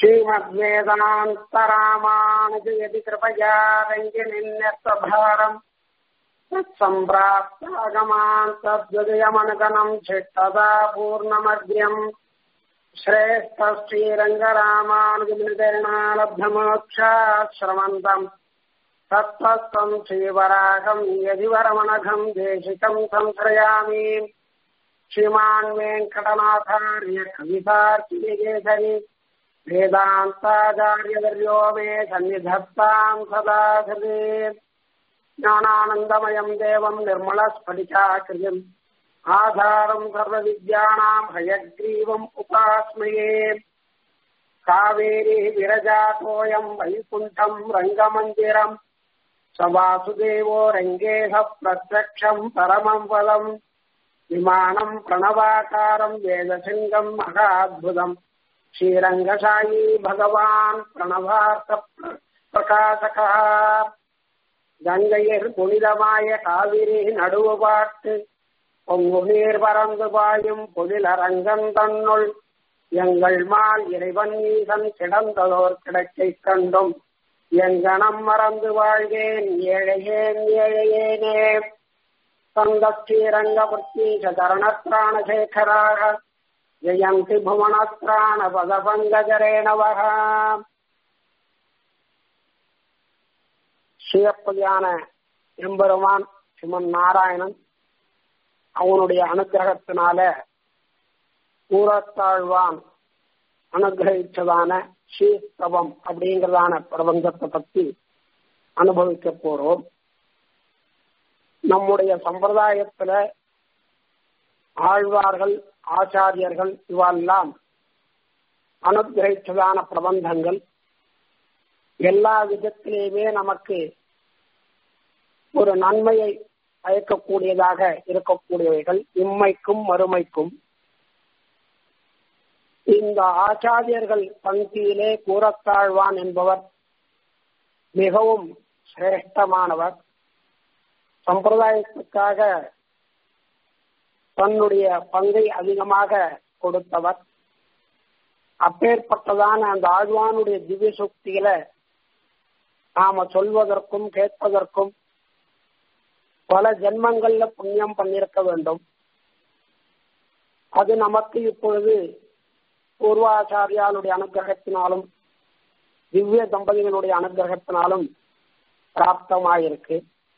श्रीमद्वेदान्तरामानुजयति कृपया रञ्जनिन्यस्तभारम् तत्सम्प्राप्तागमान् तद्विजयमनुगणम् चित्तदा पूर्णमद्यम् श्रेष्ठश्रीरङ्गरामानुजनिर्णालब्धमोक्षाश्रमन्तम् तत्त्वस्तम् श्रीवराहम् यदिवरमनघम् देशिकम् संश्रयामि श्रीमान् वेङ्कटनाथार्य कवितार्किकेसरि वेदान्ताचार्यवर्यो मे सन्निधत्ताम् सदा हृदे ज्ञानानन्दमयम् देवम् निर्मलस्फटिकाकृतिम् आधारम् सर्वविद्यानाम् हयग्रीवम् उपास्मये कावेरी विरजातोऽयम् वैकुण्ठम् रङ्गमन्दिरम् स वासुदेवो रङ्गेह प्रत्यक्षम् परमम् पदम् विमानम् प्रणवाकारम् वेदसिङ्गम् महाद्भुतम् श्रीरङ्गशायी भगवान् प्रणवार्थ பிரகாசகா கங்கையர் புனிதமாய காவிரி நடுவுபாட்டு பொங்குநீர் பறந்து பாயும் பொழிலரங்கன் தன்னுள் எங்கள் மால் இறைவன் ஈசன் கிடந்ததோர் கிடக்கை கண்டும் எங்கனம் மறந்து வாழ்வேன் ஏழையேன் ஏழையேனே சந்த ஸ்ரீரங்கபுர்த்தீஷ தரணத்ராணசேகராக ஜெயந்தி புவனத்ராண பதபங்கஜரேணவக சிவப்பதியான எம்பெருமான் சிவன் நாராயணன் அவனுடைய அனுகிரகத்தினால கூறத்தாழ்வான் அனுகிரகிச்சதான ஸ்ரீஸ்தவம் அப்படிங்கிறதான பிரபஞ்சத்தை பத்தி அனுபவிக்க போறோம் நம்முடைய சம்பிரதாயத்துல ஆழ்வார்கள் ஆச்சாரியர்கள் இவெல்லாம் அனுகிரகிச்சதான பிரபந்தங்கள் எல்லா விதத்திலேயுமே நமக்கு ஒரு நன்மையை பயக்கக்கூடியதாக இருக்கக்கூடியவைகள் இம்மைக்கும் மறுமைக்கும் இந்த ஆச்சாரியர்கள் பங்கியிலே கூறத்தாழ்வான் என்பவர் மிகவும் சிரேஷ்டமானவர் சம்பிரதாயத்துக்காக தன்னுடைய பங்கை அதிகமாக கொடுத்தவர் அப்பேற்பட்டதான அந்த ஆழ்வானுடைய திவ்ய சுக்தியில நாம சொல்வதற்கும் கேட்பதற்கும் பல ஜென்மங்கள்ல புண்ணியம் பண்ணிருக்க வேண்டும் அது நமக்கு இப்பொழுது பூர்வாச்சாரியாளுடைய அனுகிரகத்தினாலும் திவ்ய தம்பதிகளுடைய அனுகிரகத்தினாலும் பிராப்தமாயிருக்கு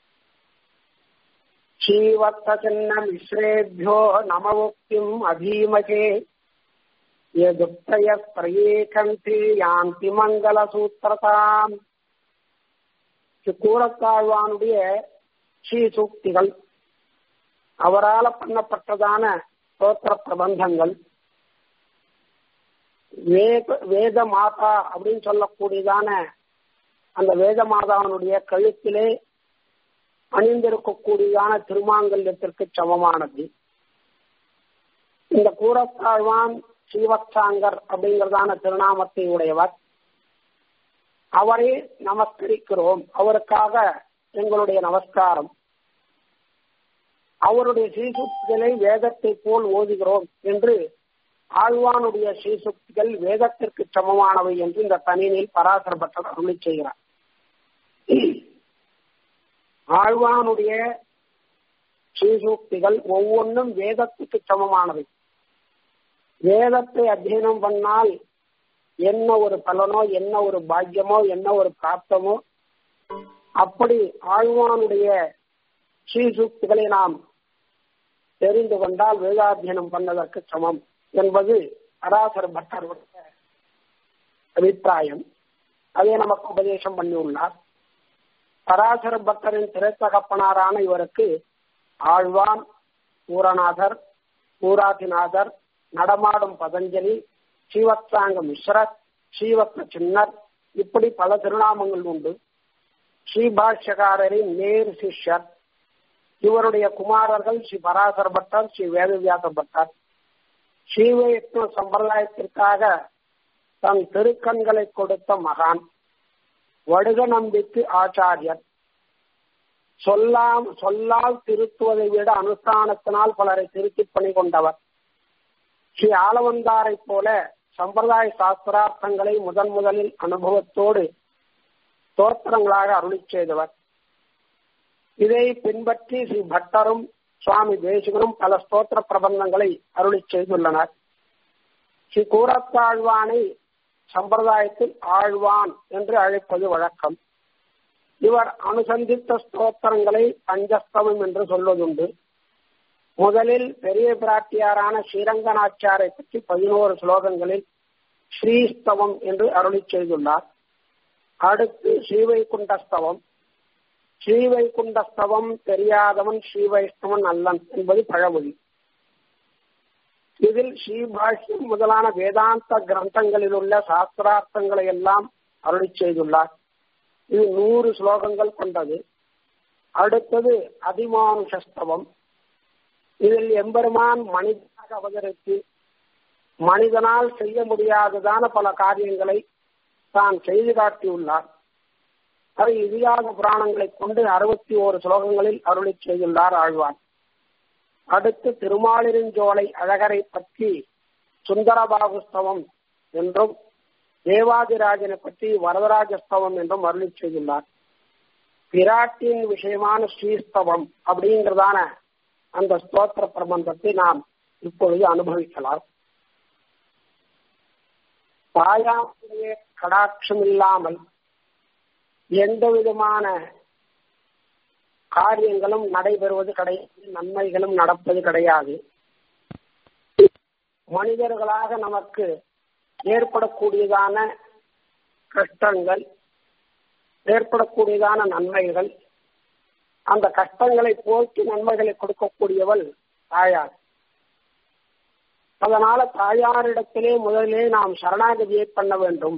ஸ்ரீவத்த சின்ன மிஸ்ரேபியோ நமவுக்திம் அதீமகே எதுப்தய பிரயேகந்தி யாந்தி மங்கள சூத்திரதாம் கூறத்தாழ்வானுடைய ஸ்ரீ சூக்திகள் அவரால் பண்ணப்பட்டதான ஸ்தோத்திர பிரபந்தங்கள் வேத வேத மாதா அப்படின்னு சொல்லக்கூடியதான அந்த வேத மாதாவனுடைய கழுத்திலே அணிந்திருக்கக்கூடியதான திருமாங்கல்யத்திற்கு சமமானது இந்த கூறத்தாழ்வான் ஸ்ரீவத்சாங்கர் அப்படிங்கிறதான திருநாமத்தை உடையவர் அவரை நமஸ்கரிக்கிறோம் அவருக்காக எங்களுடைய நமஸ்காரம் அவருடைய ஸ்ரீசுக்திகளை வேதத்தை போல் ஓதுகிறோம் என்று ஆழ்வானுடைய ஸ்ரீசுக்திகள் வேதத்திற்கு சமமானவை என்று இந்த தனியில் பராசரப்பட்டவர் அருளி செய்கிறார் ஆழ்வானுடைய ஸ்ரீசூக்திகள் ஒவ்வொன்றும் வேதத்துக்கு சமமானவை வேதத்தை அத்தியனம் பண்ணால் என்ன ஒரு பலனோ என்ன ஒரு பாக்கியமோ என்ன ஒரு பிராப்தமோ அப்படி ஆழ்வானுடைய ஸ்ரீசூக்திகளை நாம் தெரிந்து கொண்டால் வேதாத்தியனம் பண்ணதற்கு சமம் என்பது பராசர பட்டருடைய அபிப்பிராயம் அதை நமக்கு உபதேசம் பண்ணியுள்ளார் பராசர பக்தரின் திரைத்தகப்பனாரான இவருக்கு ஆழ்வான் பூரநாதர் பூராதிநாதர் நடமாடும் பதஞ்சலி ஸ்ரீவத்சாங்க மிஸ்ரர் ஸ்ரீவத்ன சின்னர் இப்படி பல திருநாமங்கள் உண்டு ஸ்ரீபாஷ்யகாரரின் நேர் சிஷ்யர் இவருடைய குமாரர்கள் ஸ்ரீ பராசர பட்டர் ஸ்ரீ வேதவியாச பட்டர் ஸ்ரீவைஷ்ணவ சம்பிரதாயத்திற்காக தன் திருக்கண்களை கொடுத்த மகான் வடுக நம்பிக்கு ஆச்சாரியர் சொல்லாம் சொல்லால் திருத்துவதை விட அனுஷ்டானத்தினால் பலரை திருத்தி பணி கொண்டவர் ஸ்ரீ ஆலவந்தாரை போல சம்பிரதாய சாஸ்திரார்த்தங்களை முதன் முதலில் அனுபவத்தோடு தோற்றங்களாக அருளி செய்தவர் இதை பின்பற்றி ஸ்ரீ பட்டரும் சுவாமி தேசிகனும் பல ஸ்தோத்திர பிரபந்தங்களை அருளி செய்துள்ளனர் ஸ்ரீ கூரத்தாழ்வானை சம்பிரதாயத்தில் ஆழ்வான் என்று அழைப்பது வழக்கம் இவர் அனுசந்தித்த ஸ்தோத்திரங்களை பஞ்சஸ்தவம் என்று சொல்வதுண்டு முதலில் பெரிய பிராட்டியாரான ஸ்ரீரங்கநாச்சாரை பற்றி பதினோரு ஸ்லோகங்களில் ஸ்ரீஸ்தவம் என்று அருளி செய்துள்ளார் அடுத்து ஸ்ரீவைகுண்டஸ்தவம் ஸ்ரீவைகுண்டஸ்தவம் தெரியாதவன் ஸ்ரீவைஷ்ணவன் அல்லன் என்பது பழமொழி இதில் ஸ்ரீபாஷ்யம் முதலான வேதாந்த கிரந்தங்களில் உள்ள சாஸ்திரார்த்தங்களை எல்லாம் அருளி செய்துள்ளார் இது நூறு ஸ்லோகங்கள் கொண்டது அடுத்தது அதிமானுஷஸ்தவம் இதில் எம்பெருமான் மனிதனாக அவதரித்து மனிதனால் செய்ய முடியாததான பல காரியங்களை தான் செய்து காட்டியுள்ளார் அதை இதிகாச புராணங்களை கொண்டு அறுபத்தி ஓரு ஸ்லோகங்களில் அருளி செய்துள்ளார் ஆழ்வார் அடுத்து திருமாலிருஞ்சோலை அழகரை பற்றி சுந்தரபாகுஸ்தவம் என்றும் தேவாதிராஜனை பற்றி வரதராஜஸ்தவம் என்றும் அருளி செய்துள்ளார் பிராட்டியின் விஷயமான ஸ்ரீஸ்தவம் அப்படிங்கிறதான அந்த ஸ்தோத்திர பிரபந்தத்தை நாம் இப்பொழுது அனுபவிக்கலாம் தாயாருடைய கடாட்சம் இல்லாமல் எந்த விதமான காரியங்களும் நடைபெறுவது கிடையாது நன்மைகளும் நடப்பது கிடையாது மனிதர்களாக நமக்கு ஏற்படக்கூடியதான கஷ்டங்கள் ஏற்படக்கூடியதான நன்மைகள் அந்த கஷ்டங்களை போக்கி நன்மைகளை கொடுக்கக்கூடியவள் தாயார் அதனால தாயாரிடத்திலே முதலிலே நாம் சரணாகதியை பண்ண வேண்டும்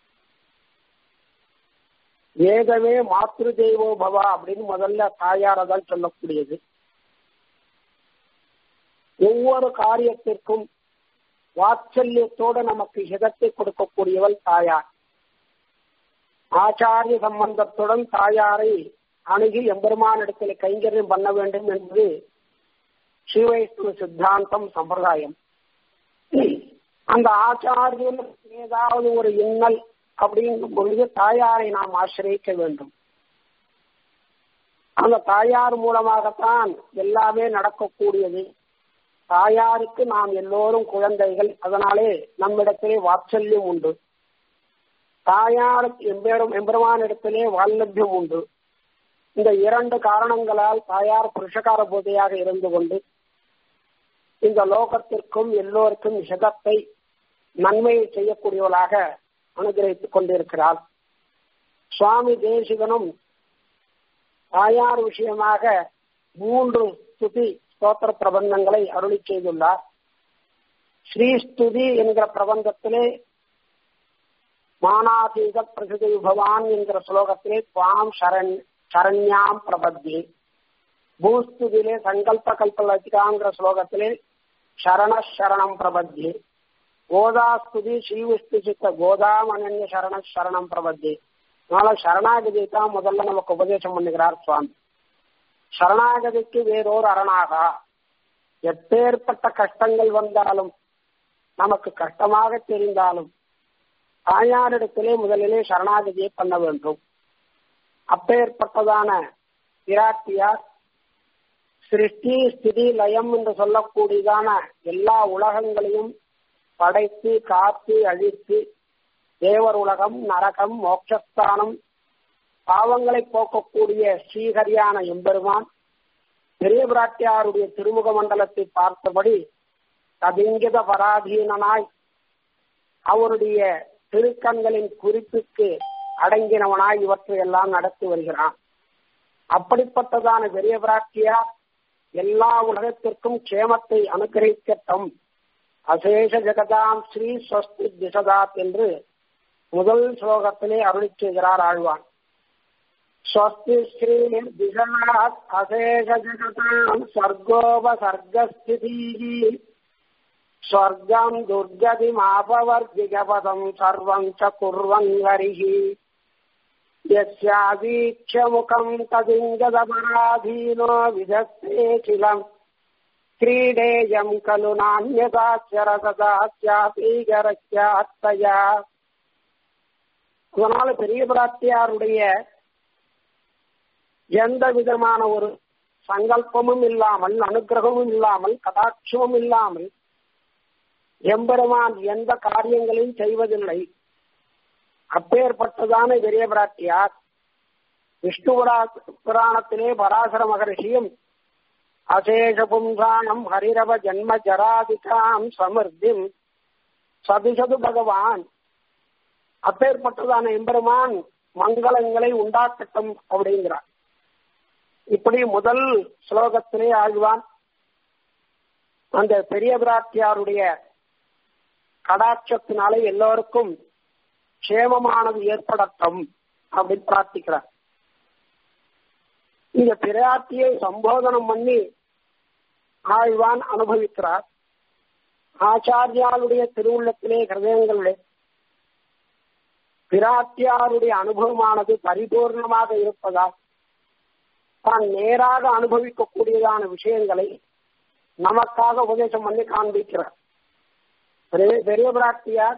வேதமே மாத்ரு தெய்வோ பவா அப்படின்னு முதல்ல தாயார தான் சொல்லக்கூடியது ஒவ்வொரு காரியத்திற்கும் வாத்சல்யத்தோடு நமக்கு ஹிதத்தை கொடுக்கக்கூடியவள் தாயார் ஆச்சாரிய சம்பந்தத்துடன் தாயாரை அணுகி எம்பெருமானிடத்தில் கைங்கரியம் பண்ண வேண்டும் என்பது ஸ்ரீவைஷ்ணவ சித்தாந்தம் சம்பிரதாயம் அந்த ஆச்சாரியன் ஏதாவது ஒரு இன்னல் அப்படிங்கும் பொழுது தாயாரை நாம் ஆசிரியக்க வேண்டும் அந்த தாயார் மூலமாகத்தான் எல்லாமே நடக்கக்கூடியது தாயாருக்கு நாம் எல்லோரும் குழந்தைகள் அதனாலே நம்மிடத்திலே வாத்சல்யம் உண்டு தாயாருக்கு எம்பெரும் எம்பெருமானிடத்திலே வால்லபியம் உண்டு இந்த இரண்டு காரணங்களால் தாயார் புருஷகார போதையாக இருந்து கொண்டு இந்த லோகத்திற்கும் எல்லோருக்கும் ஹிதத்தை நன்மையை செய்யக்கூடியவளாக அனுகிரகித்துக் கொண்டிருக்கிறார் சுவாமி தேசிகனும் தாயார் விஷயமாக மூன்று ஸ்துதி ஸ்தோத்திர பிரபந்தங்களை அருளி செய்துள்ளார் ஸ்ரீஸ்துதி என்கிற பிரபந்தத்திலே மானாதீத பிரசித பவான் என்கிற ஸ்லோகத்திலே துவாம் சரண் சரண்யாம் பிரபத்தி பூஸ்துதிலே சங்கல்ப கல்பலதிகாங்கிற ஸ்லோகத்திலே சரண சரணம் பிரபத்தி கோதாஸ்துதி ஸ்ரீவிஷ்ணு சித்த கோதாமனன்ய சரண சரணம் பிரபத்தி அதனால சரணாகதி தான் முதல்ல நமக்கு உபதேசம் பண்ணுகிறார் சுவாமி சரணாகதிக்கு வேறொரு அரணாகா எப்பேற்பட்ட கஷ்டங்கள் வந்தாலும் நமக்கு கஷ்டமாக தெரிந்தாலும் தாயாரிடத்திலே முதலிலே சரணாகதியை பண்ண வேண்டும் அப்பேற்பட்டதான பிராட்டியார் சிருஷ்டி ஸ்திதி லயம் என்று சொல்லக்கூடியதான எல்லா உலகங்களையும் படைத்து காத்து அழித்து தேவர் உலகம் நரகம் மோட்சஸ்தானம் பாவங்களை போக்கக்கூடிய ஸ்ரீஹரியான எம்பெருமான் பெரிய பிராட்டியாருடைய திருமுக மண்டலத்தை பார்த்தபடி கதிங்கித பராதீனனாய் அவருடைய திருக்கண்களின் குறிப்புக்கு அடங்கினவனாய் இவற்றை எல்லாம் நடத்தி வருகிறான் அப்படிப்பட்டதான பெரிய பிராட்டியார் எல்லா உலகத்திற்கும் க்ஷேமத்தை அனுகிரகிக்கட்டும் அசேஷ ஜெகதாம் ஸ்ரீ ஸ்வஸ்தி திசதாத் என்று முதல் ஸ்லோகத்திலே அருளி செய்கிறார் ஆழ்வான் ஸ்வஸ்தி ஸ்ரீ திசதாத் அசேஷ ஜெகதாம் சர்கோபசர்கஸ்திதீ ஸ்வர்க்கம் துர்கதிமாபவர்த்திகபதம் சர்வம் ச குர்வன் ஹரிஹி यस्यावीक्ष्य मुखम् तदिङ्गदपराधीनो विधत्ते किलम् கிரீடேயம் கலு நானியதாச்சரதாச்சாபீகரத்யா அதனால பெரிய பிராட்டியாருடைய எந்த விதமான ஒரு சங்கல்பமும் இல்லாமல் அனுகிரகமும் இல்லாமல் கடாட்சமும் இல்லாமல் எம்பெருமான் எந்த காரியங்களையும் செய்வதில்லை அப்பேற்பட்டதான பெரிய பிராட்டியார் விஷ்ணு புராணத்திலே பராசர மகரிஷியும் அசேஷ பும்சானம் ஹரிரவ ஜன்ம ஜராதிகாம் சமிருத்திம் சதுசது பகவான் அப்பேற்பட்டதான எம்பெருமான் மங்களங்களை உண்டாக்கட்டும் அப்படிங்கிறார் இப்படி முதல் ஸ்லோகத்திலே ஆழ்வான் அந்த பெரிய பிராட்டியாருடைய கடாட்சத்தினாலே எல்லோருக்கும் க்ஷேமமானது ஏற்படட்டும் அப்படின்னு பிரார்த்திக்கிறார் இந்த பிராட்டியை சம்போதனம் பண்ணி ஆழ்வான் அனுபவிக்கிறார் ஆச்சாரியாளுடைய திருவுள்ளத்திலே ஹிருதயங்களிலே பிராட்டியாருடைய அனுபவமானது பரிபூர்ணமாக இருப்பதால் தான் நேராக அனுபவிக்கக்கூடியதான விஷயங்களை நமக்காக உபதேசம் பண்ணி காண்பிக்கிறார் பெரிய பிராட்டியார்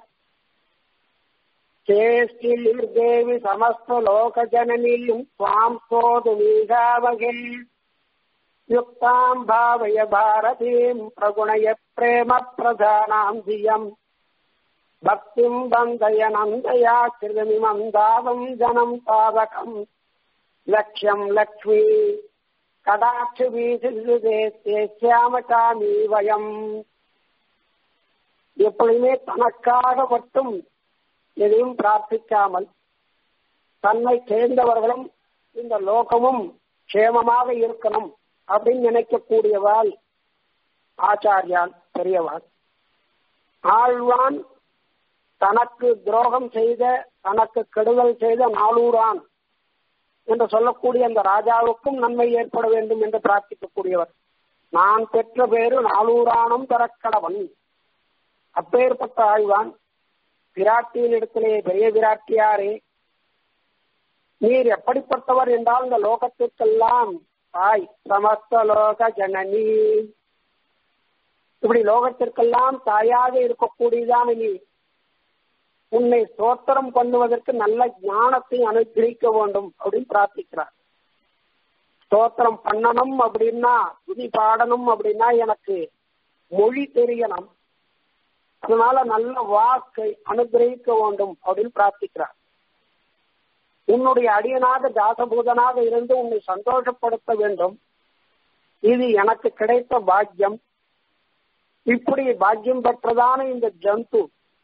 தேவி சமஸ்த லோக ஜனனியும் சுவாம் சோது மீகாவகே யுக்தாம் பாவய பாரதீம் பிரகுணய பிரேம பிரதானாம் தியம் பக்திம் பந்தய நந்தயா கிருதமிமம் தாவம் ஜனம் பாவகம் லட்சியம் லக்ஷ்மி கடாட்சி வீசியாமகாமி வயம் எப்பொழுதுமே தனக்காக மட்டும் எதையும் பிரார்த்திக்காமல் தன்னை சேர்ந்தவர்களும் இந்த லோகமும் க்ஷேமமாக இருக்கணும் அப்படின்னு நினைக்கக்கூடியவாள் ஆச்சாரியான் பெரியவாள் ஆழ்வான் தனக்கு துரோகம் செய்த தனக்கு கெடுதல் செய்த நாளூரான் என்று சொல்லக்கூடிய அந்த ராஜாவுக்கும் நன்மை ஏற்பட வேண்டும் என்று பிரார்த்திக்கக்கூடியவர் நான் பெற்ற பேரு நாளூரானும் தரக்கடவன் அப்பேற்பட்ட ஆழ்வான் பிராட்டியின் இடத்திலே பெரிய பிராட்டியாரே நீர் எப்படிப்பட்டவர் என்றால் இந்த லோகத்திற்கெல்லாம் தாய் சமஸ்த லோக ஜனனி இப்படி லோகத்திற்கெல்லாம் தாயாக இருக்கக்கூடியதான நீ உன்னை ஸ்தோத்திரம் பண்ணுவதற்கு நல்ல ஞானத்தை அனுகிரகிக்க வேண்டும் அப்படின்னு பிரார்த்திக்கிறார் ஸ்தோத்திரம் பண்ணணும் அப்படின்னா துதி பாடணும் அப்படின்னா எனக்கு மொழி தெரியணும் அதனால நல்ல வாக்கை அனுகிரகிக்க வேண்டும் அப்படின்னு பிரார்த்திக்கிறார் உன்னுடைய அடியனாக தாசபூதனாக இருந்து உன்னை சந்தோஷப்படுத்த வேண்டும் இது எனக்கு கிடைத்த பாக்கியம் இப்படி பாக்கியம் பெற்றதான இந்த ஜந்து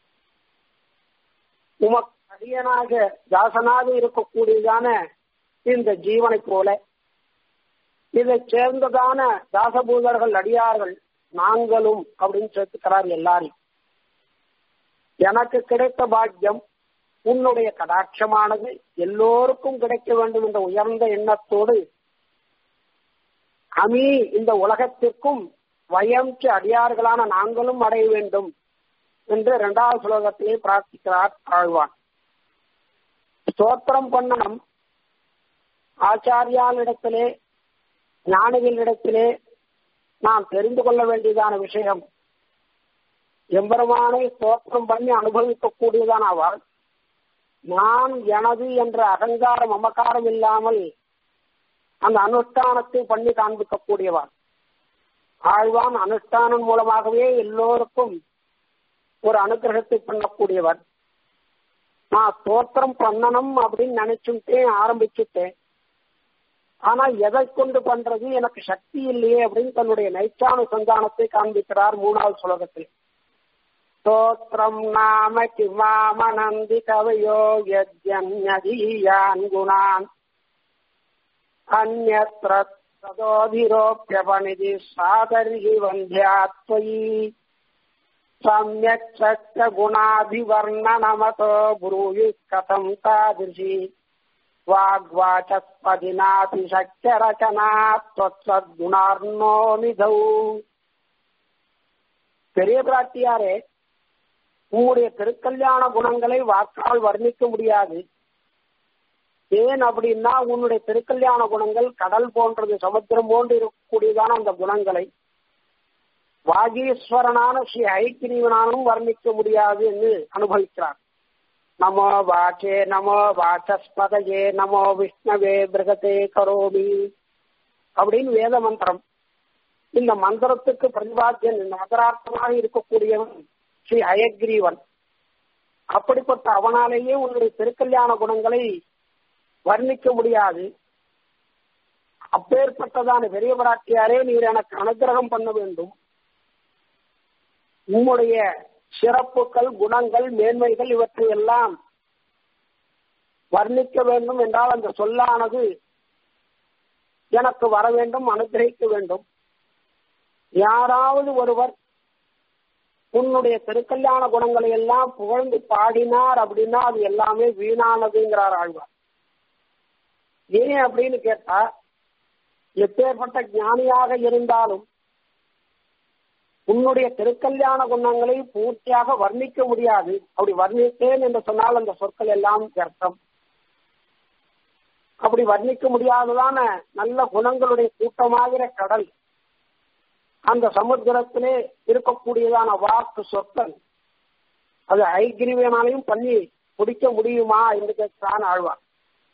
உமக்கு அடியனாக தாசனாக இருக்கக்கூடியதான இந்த ஜீவனை போல இதை சேர்ந்ததான தாசபூதர்கள் அடியார்கள் நாங்களும் அப்படின்னு சேர்த்துக்கிறார் எல்லாரையும் எனக்கு கிடைத்த பாக்கியம் உன்னுடைய கடாட்சமானது எல்லோருக்கும் கிடைக்க வேண்டும் என்ற உயர்ந்த எண்ணத்தோடு அமி இந்த உலகத்திற்கும் வயம்க்கு அடியார்களான நாங்களும் அடைய வேண்டும் என்று இரண்டாவது ஸ்லோகத்திலே பிரார்த்திக்கிறார் ஆழ்வான் ஸ்தோத்திரம் பண்ணணும் ஆச்சாரியாளிடத்திலே ஞானிகளிடத்திலே நாம் தெரிந்து கொள்ள வேண்டியதான விஷயம் எம்பெருமானை ஸ்தோத்திரம் பண்ணி அனுபவிக்கக்கூடியதான் அவள் நான் எனது என்ற அகங்காரம் அமக்காரம் இல்லாமல் அந்த அனுஷ்டானத்தை பண்ணி காண்பிக்கக்கூடியவள் ஆழ்வான் அனுஷ்டானம் மூலமாகவே எல்லோருக்கும் ஒரு அனுகிரகத்தை பண்ணக்கூடியவர் நான் ஸ்தோத்திரம் பண்ணணும் அப்படின்னு நினைச்சுட்டேன் ஆரம்பிச்சுட்டேன் ஆனா எதை கொண்டு பண்றது எனக்கு சக்தி இல்லையே அப்படின்னு தன்னுடைய நைச்சானு சந்தானத்தை காண்பிக்கிறார் மூணாவது சுலகத்தில் ஸ்தோத்திரம் நாம கிமாமனந்தி கவையோ யஜ்யன்யதீயான் குணான் அந்யத்ர ததோபிரோப்பியபணிதி சாதர்கி வந்தியாத்வயி சமயக் சக்க குணாபிவர்ணனமதோ புரூயி கதம் தாதிருஷி வாக்வாச்சஸ்பதினாபி சக்கிய ரச்சனா தொத்சத்குணார்ணோ நிதௌ பெரிய பிராட்டியாரே உங்களுடைய திருக்கல்யாண குணங்களை வாக்கால் வர்ணிக்க முடியாது ஏன் அப்படின்னா உன்னுடைய திருக்கல்யாண குணங்கள் கடல் போன்றது சமுத்திரம் போன்று இருக்கக்கூடியதான அந்த குணங்களை வாகீஸ்வரனான ஸ்ரீ ஐக்கிரீவனாலும் வர்ணிக்க முடியாது என்று அனுபவிக்கிறார் நமோ வாச்சே நமோ வாச்சஸ்பதயே நமோ விஷ்ணவே பிருகதே கரோமி அப்படின்னு வேத மந்திரம் இந்த மந்திரத்துக்கு பிரதிபாத்தியன் இந்த மந்திரார்த்தமாக இருக்கக்கூடியவன் ஸ்ரீ அயக்ரீவன் அப்படிப்பட்ட அவனாலேயே உன்னுடைய திருக்கல்யாண குணங்களை வர்ணிக்க முடியாது அப்பேற்பட்டதான பெரிய பிராட்டியாரே நீர் எனக்கு அனுகிரகம் பண்ண வேண்டும் உம்முடைய சிறப்புகள் குணங்கள் மேன்மைகள் இவற்றை எல்லாம் வர்ணிக்க வேண்டும் என்றால் அந்த சொல்லானது எனக்கு வர வேண்டும் அனுகிரகிக்க வேண்டும் யாராவது ஒருவர் உன்னுடைய திருக்கல்யாண குணங்களை எல்லாம் புகழ்ந்து பாடினார் அப்படின்னா அது எல்லாமே வீணானதுங்கிறார் ஆழ்வார் ஏன் அப்படின்னு கேட்டா எப்பேற்பட்ட ஞானியாக இருந்தாலும் உன்னுடைய திருக்கல்யாண குணங்களை பூர்த்தியாக வர்ணிக்க முடியாது அப்படி வர்ணித்தேன் என்று சொன்னால் அந்த சொற்கள் எல்லாம் அர்த்தம் அப்படி வர்ணிக்க முடியாததான நல்ல குணங்களுடைய கூட்டமாகிற கடல் அந்த சமுத்திரத்திலே இருக்கக்கூடியதான வாக்கு சொற்கள் அது ஐகிரிவியனாலையும் பண்ணி முடிக்க முடியுமா என்று கேட்கிறான் ஆழ்வார்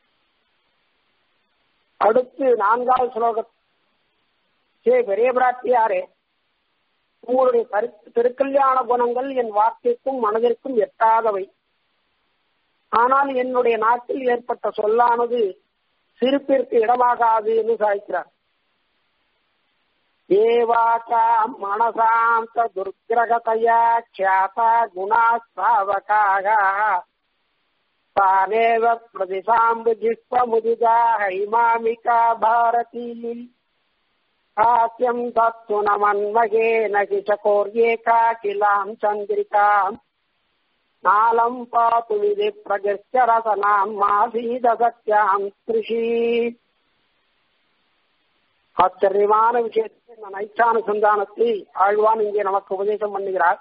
அடுத்து நான்காவது ஸ்லோக சே பெரிய பிராட்டியாரே உங்களுடைய திருக்கல்யாண குணங்கள் என் வாக்கிற்கும் மனதிற்கும் எட்டாதவை ஆனால் என்னுடைய நாட்டில் ஏற்பட்ட சொல்லானது சிரிப்பிற்கு இடமாகாது என்று சாய்க்கிறார் ஏவாச்சாம் மனசாந்த துர்கிரகதையா க்ஷாதா குணாஸ்தாவகாக தானேவ பிரதிசாம்பு ஜிஷ்பமுதிதா ஹைமாமிகா பாரதி हास्यम् तत्तु न मन्महे न हि चकोर्येका किलाम् चन्द्रिकाम् नालम् पातु विधि प्रगृह्य रसनाम् मासीदसत्याम् कृषि ஆச்சரியமான விஷயத்தை இந்த நைச்சானுசந்தானத்தை ஆழ்வான் இங்கே நமக்கு உபதேசம் பண்ணுகிறார்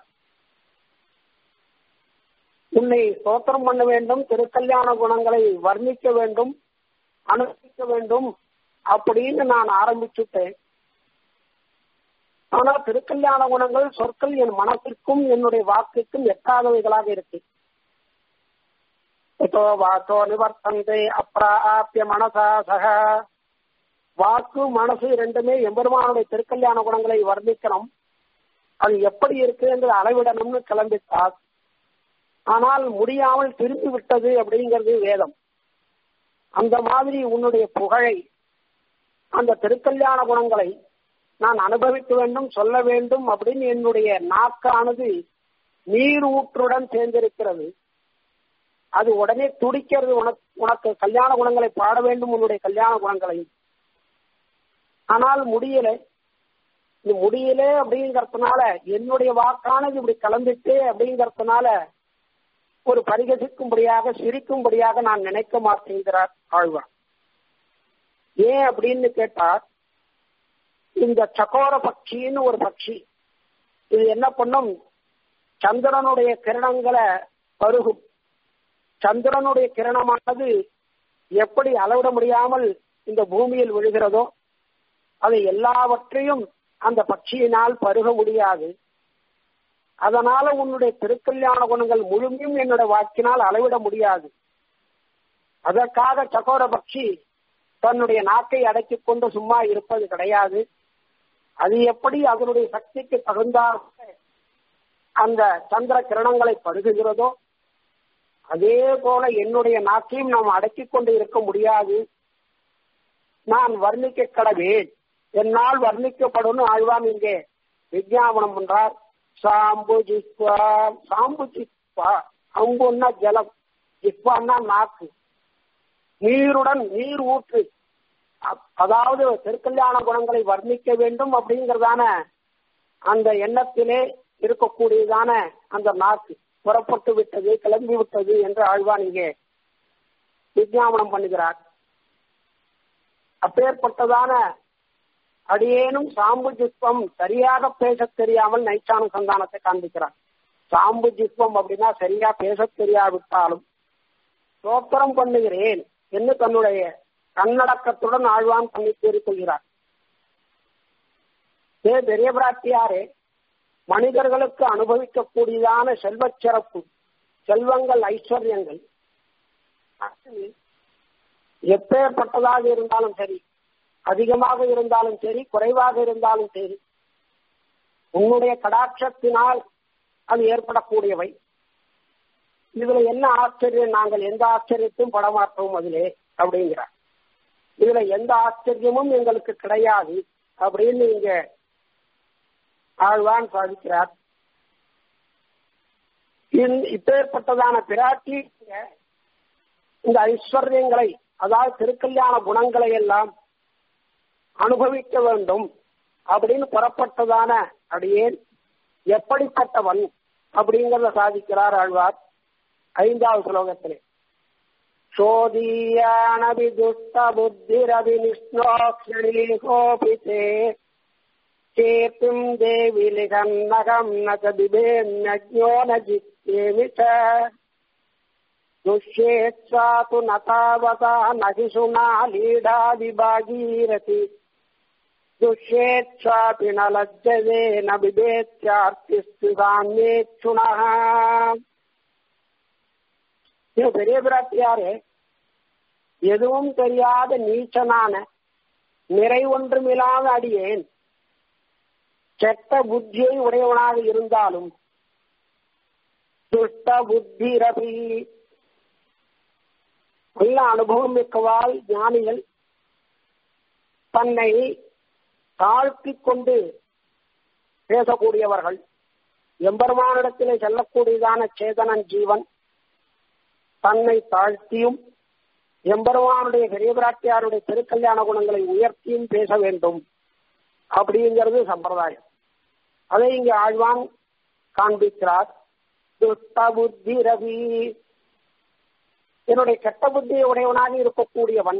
உன்னை ஸ்தோத்திரம் பண்ண வேண்டும் திருக்கல்யாண குணங்களை வர்ணிக்க வேண்டும் அனுபவிக்க வேண்டும் அப்படின்னு நான் ஆரம்பிச்சுட்டேன் ஆனா திருக்கல்யாண குணங்கள் சொற்கள் என் மனத்திற்கும் என்னுடைய வாக்குக்கும் எட்டாதவைகளாக இருக்கு இப்போ வாக்கோ நிவர்த்தந்தே அப்பிராபிய மனசா சக வாக்கு மனசு ரெண்டுமே எம்பெருமானுடைய திருக்கல்யாண குணங்களை வர்ணிக்கணும் அது எப்படி இருக்கு என்று அளவிடணும்னு கிளம்பிட்டார் ஆனால் முடியாமல் திரும்பி விட்டது அப்படிங்கிறது வேதம் அந்த மாதிரி உன்னுடைய புகழை அந்த திருக்கல்யாண குணங்களை நான் அனுபவிக்க வேண்டும் சொல்ல வேண்டும் அப்படின்னு என்னுடைய நாக்கானது நீர் ஊற்றுடன் சேர்ந்திருக்கிறது அது உடனே துடிக்கிறது உனக்கு உனக்கு கல்யாண குணங்களை பாட வேண்டும் உன்னுடைய கல்யாண குணங்களை ஆனால் முடியல இது முடியல அப்படிங்கறதுனால என்னுடைய வாக்கானது இப்படி கலந்துட்டு அப்படிங்கறதுனால ஒரு பரிகசிக்கும்படியாக சிரிக்கும்படியாக நான் நினைக்க மாட்டேங்கிறார் ஆழ்வார் ஏன் அப்படின்னு கேட்டார் இந்த சகோர பட்சின்னு ஒரு பட்சி இது என்ன பண்ணும் சந்திரனுடைய கிரணங்களை பருகும் சந்திரனுடைய கிரணமானது எப்படி அளவிட முடியாமல் இந்த பூமியில் விழுகிறதோ அதை எல்லாவற்றையும் அந்த பட்சியினால் பருக முடியாது அதனால உன்னுடைய திருக்கல்யாண குணங்கள் முழுமையும் என்னுடைய வாக்கினால் அளவிட முடியாது அதற்காக சகோர பட்சி தன்னுடைய நாக்கை அடக்கிக் கொண்டு சும்மா இருப்பது கிடையாது அது எப்படி அதனுடைய சக்திக்கு தகுந்தார் அந்த சந்திர கிரணங்களை பருகுகிறதோ அதே போல என்னுடைய நாக்கையும் நாம் அடக்கிக் கொண்டு இருக்க முடியாது நான் வர்ணிக்க கடவேன் என்னால் வர்ணிக்கப்படும் ஆழ்வான் இங்கே விஜயாபனம் பண்றார் சாம்பு ஜிஸ்வா சாம்பு ஜிஸ்வா அம்புன்னா ஜலம் ஜிஸ்வான்னா நாக்கு நீருடன் நீர் ஊற்று அதாவது திருக்கல்யாண குணங்களை வர்ணிக்க வேண்டும் அப்படிங்கறதான அந்த எண்ணத்திலே இருக்கக்கூடியதான அந்த நாக்கு புறப்பட்டு விட்டது கிளம்பி விட்டது என்று ஆழ்வான் இங்கே விஜயாபனம் பண்ணுகிறார் அப்பேற்பட்டதான அடியேனும் சாம்பு ஜித்வம் சரியாக பேச தெரியாமல் நைச்சான சந்தானத்தை காண்பிக்கிறார் சாம்பு ஜித்வம் அப்படின்னா சரியா பேச தெரியாவிட்டாலும் சோத்திரம் பண்ணுகிறேன் என்று தன்னுடைய கண்ணடக்கத்துடன் ஆழ்வான் பண்ணி கூறிக்கொள்கிறார் ஏ பெரிய பிராட்டியாரே மனிதர்களுக்கு அனுபவிக்கக்கூடியதான செல்வச் சிறப்பு செல்வங்கள் ஐஸ்வர்யங்கள் எப்பேற்பட்டதாக இருந்தாலும் சரி அதிகமாக இருந்தாலும் சரி குறைவாக இருந்தாலும் சரி உன்னுடைய கடாட்சத்தினால் அது ஏற்படக்கூடியவை இதுல என்ன ஆச்சரியம் நாங்கள் எந்த ஆச்சரியத்தையும் படமாற்றோம் அதிலே அப்படிங்கிறார் இதுல எந்த ஆச்சரியமும் எங்களுக்கு கிடையாது அப்படின்னு இங்க ஆழ்வான் சாதிக்கிறார் இப்பேற்பட்டதான பிராட்டி இந்த ஐஸ்வர்யங்களை அதாவது திருக்கல்யாண குணங்களை எல்லாம் அனுபவிக்க வேண்டும் அப்படின்னு புறப்பட்டதான அடியேன் எப்படிப்பட்டவன் அப்படிங்கறத சாதிக்கிறார் ஆழ்வார் ஐந்தாவது ஸ்லோகத்திலே சோதீயானபி துஷ்ட புத்திரபி நிஷ்ணோக்ஷணீகோபிதே கீர்த்திம் தேவி லிகன்னகம் ந பிபேன்யஜோ ந ஜித்தேமி ச दुष्येच्छा तु न तावता न शिशुना लीढादिभागीरथि दुष्येच्छापि न लज्जते न विवेत्यार्तिस्तु साम्येक्षुणः இது பெரிய பிராட்டியாரே எதுவும் தெரியாத நீச்சனான நிறை ஒன்றுமில்லாத அடியேன் கெட்ட புத்தியை உடையவனாக இருந்தாலும் துஷ்ட புத்தி ரவி நல்ல அனுபவம் மிக்கவால் ஞானிகள் தன்னை தாழ்த்தி கொண்டு பேசக்கூடியவர்கள் எம்பெருமானிடத்திலே செல்லக்கூடியதான சேதனன் ஜீவன் தன்னை தாழ்த்தியும் எம்பெருமானுடைய பெரிய பிராட்டியாருடைய திருக்கல்யாண குணங்களை உயர்த்தியும் பேச வேண்டும் அப்படிங்கிறது சம்பிரதாயம் அதை இங்கே ஆழ்வான் காண்பிக்கிறார் துஷ்ட புத்தி ரவி என்னுடைய கெட்ட புத்தியை உடையவனாக இருக்கக்கூடியவன்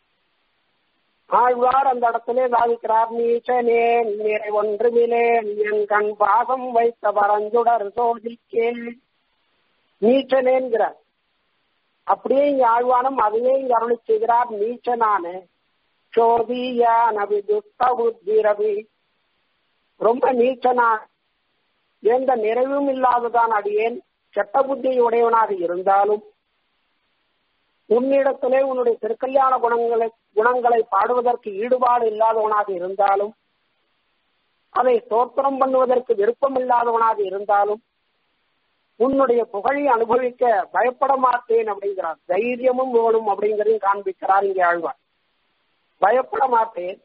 ஆழ்வார் அந்த இடத்திலே சாதிக்கிறார் நீச்சனேன் நிறை ஒன்றுமிலேன் என் கண் பாசம் வைத்த பரஞ்சுடர் சோதிக்கேன் நீச்சனேன்கிறார் அப்படியே இங்க ஆழ்வானம் அதையே இங்க அருளி செய்கிறார் நீச்சனான சோதியா நபி துஷ்ட புத்தி ரவி ரொம்ப நீச்சனா எந்த நிறைவும் இல்லாததான் அடியேன் கெட்ட புத்தியை உடையவனாக இருந்தாலும் உன்னிடத்திலே உன்னுடைய திருக்கல்யாண குணங்களை குணங்களை பாடுவதற்கு ஈடுபாடு இல்லாதவனாக இருந்தாலும் அதை ஸ்தோத்திரம் பண்ணுவதற்கு விருப்பம் இல்லாதவனாக இருந்தாலும் உன்னுடைய புகழை அனுபவிக்க பயப்பட மாட்டேன் அப்படிங்கிறார் தைரியமும் வேணும் அப்படிங்கிறதையும் காண்பிக்கிறார் இங்கே ஆழ்வார் பயப்பட மாட்டேன்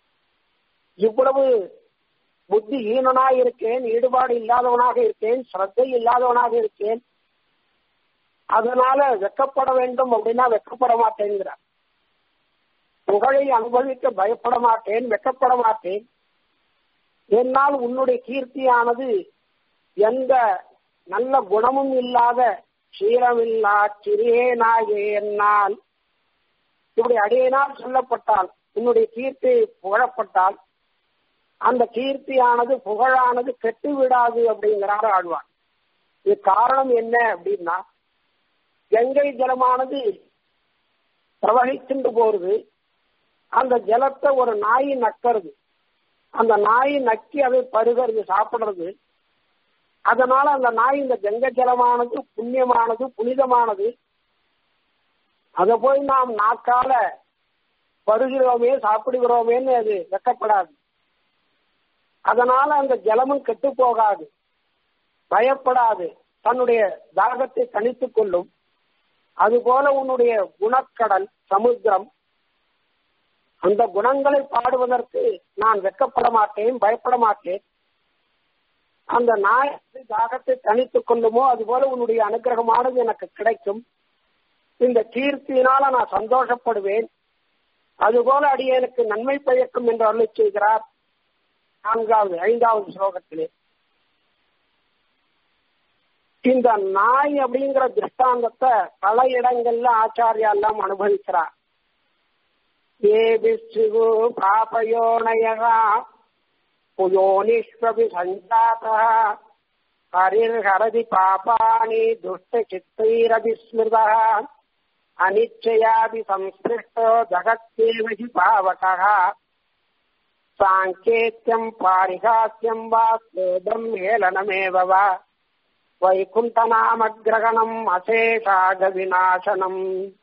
இவ்வளவு புத்தி ஈனனாக இருக்கேன் ஈடுபாடு இல்லாதவனாக இருக்கேன் ஸ்ரத்தை இல்லாதவனாக இருக்கேன் அதனால வெக்கப்பட வேண்டும் அப்படின்னா வெக்கப்பட மாட்டேங்கிறார் புகழை அனுபவிக்க பயப்பட மாட்டேன் வெக்கப்பட மாட்டேன் என்னால் உன்னுடைய கீர்த்தியானது எந்த நல்ல குணமும் இல்லாத சீரமில்லா சிறியேனாகிய என்னால் இப்படி அடியினால் சொல்லப்பட்டால் உன்னுடைய கீர்த்தி புகழப்பட்டால் அந்த கீர்த்தியானது புகழானது கெட்டு விடாது அப்படிங்கிறார் ஆழ்வார் இது காரணம் என்ன அப்படின்னா கங்கை ஜலமானது பிரவகிச்சுட்டு போறது அந்த ஜலத்தை ஒரு நாய் நக்கிறது அந்த நாய் நக்கி அதை பருகிறது சாப்பிடுறது அதனால அந்த நாய் இந்த கங்கை ஜலமானது புண்ணியமானது புனிதமானது அதை போய் நாம் நாக்கால பருகிறோமே சாப்பிடுகிறோமேன்னு அது வெக்கப்படாது அதனால அந்த ஜலமும் கெட்டு போகாது பயப்படாது தன்னுடைய தாகத்தை தணித்துக் கொள்ளும் அதுபோல உன்னுடைய குணக்கடல் சமுத்திரம் அந்த குணங்களை பாடுவதற்கு நான் வெக்கப்பட மாட்டேன் பயப்பட மாட்டேன் அந்த நாய் தாகத்தை தணித்துக் கொள்ளுமோ அதுபோல உன்னுடைய அனுகிரகமானது எனக்கு கிடைக்கும் இந்த கீர்த்தியினால நான் சந்தோஷப்படுவேன் அதுபோல அடியனுக்கு நன்மை பயக்கும் என்று அருளை செய்கிறார் நான்காவது ஐந்தாவது ஸ்லோகத்திலே இந்த நாய் அப்படிங்கிற திருஷ்டாந்தத்தை பல இடங்கள்ல ஆச்சாரியா எல்லாம் அனுபவிக்கிறார் ஏ பிஸ்ரு பாபயோனயகா புயோனிஷ்வபி சஞ்சாதா ஹரிர்ஹரதி பாபாணி துஷ்ட சித்தைரபி ஸ்மிருதா அனிச்சயாபி சம்ஸ்பிருஷ்டோ ஜகத்தேவகி பாவகா சாங்கேத்தியம் பாரிகாத்தியம் வா ஸ்வேதம் ஏளனமேவ வா வைகுண்டநாமகிரகணம் அசேஷாக விநாசனம்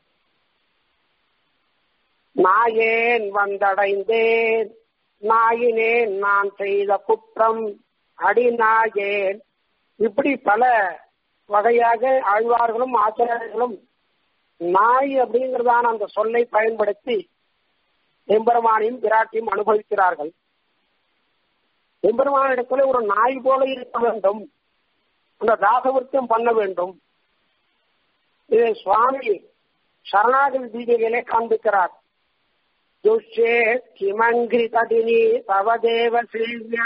நாயேன் வந்தடைந்தேன் நாயினேன் நான் செய்த குற்றம் அடிநாயேன் இப்படி பல வகையாக ஆழ்வார்களும் ஆசிரியர்களும் நாய் அப்படிங்கிறதான அந்த சொல்லை பயன்படுத்தி எம்பெருமானையும் பிராட்டியும் அனுபவிக்கிறார்கள் எம்பெருமானிடத்துல ஒரு நாய் போல இருக்க வேண்டும் அந்த தாசவர்த்தம் பண்ண வேண்டும் இதை சுவாமி சரணாகதி தீபிகளே காண்பிக்கிறார் துஷ்யே கிமங்கிரி தடினி தவதேவ சேவியா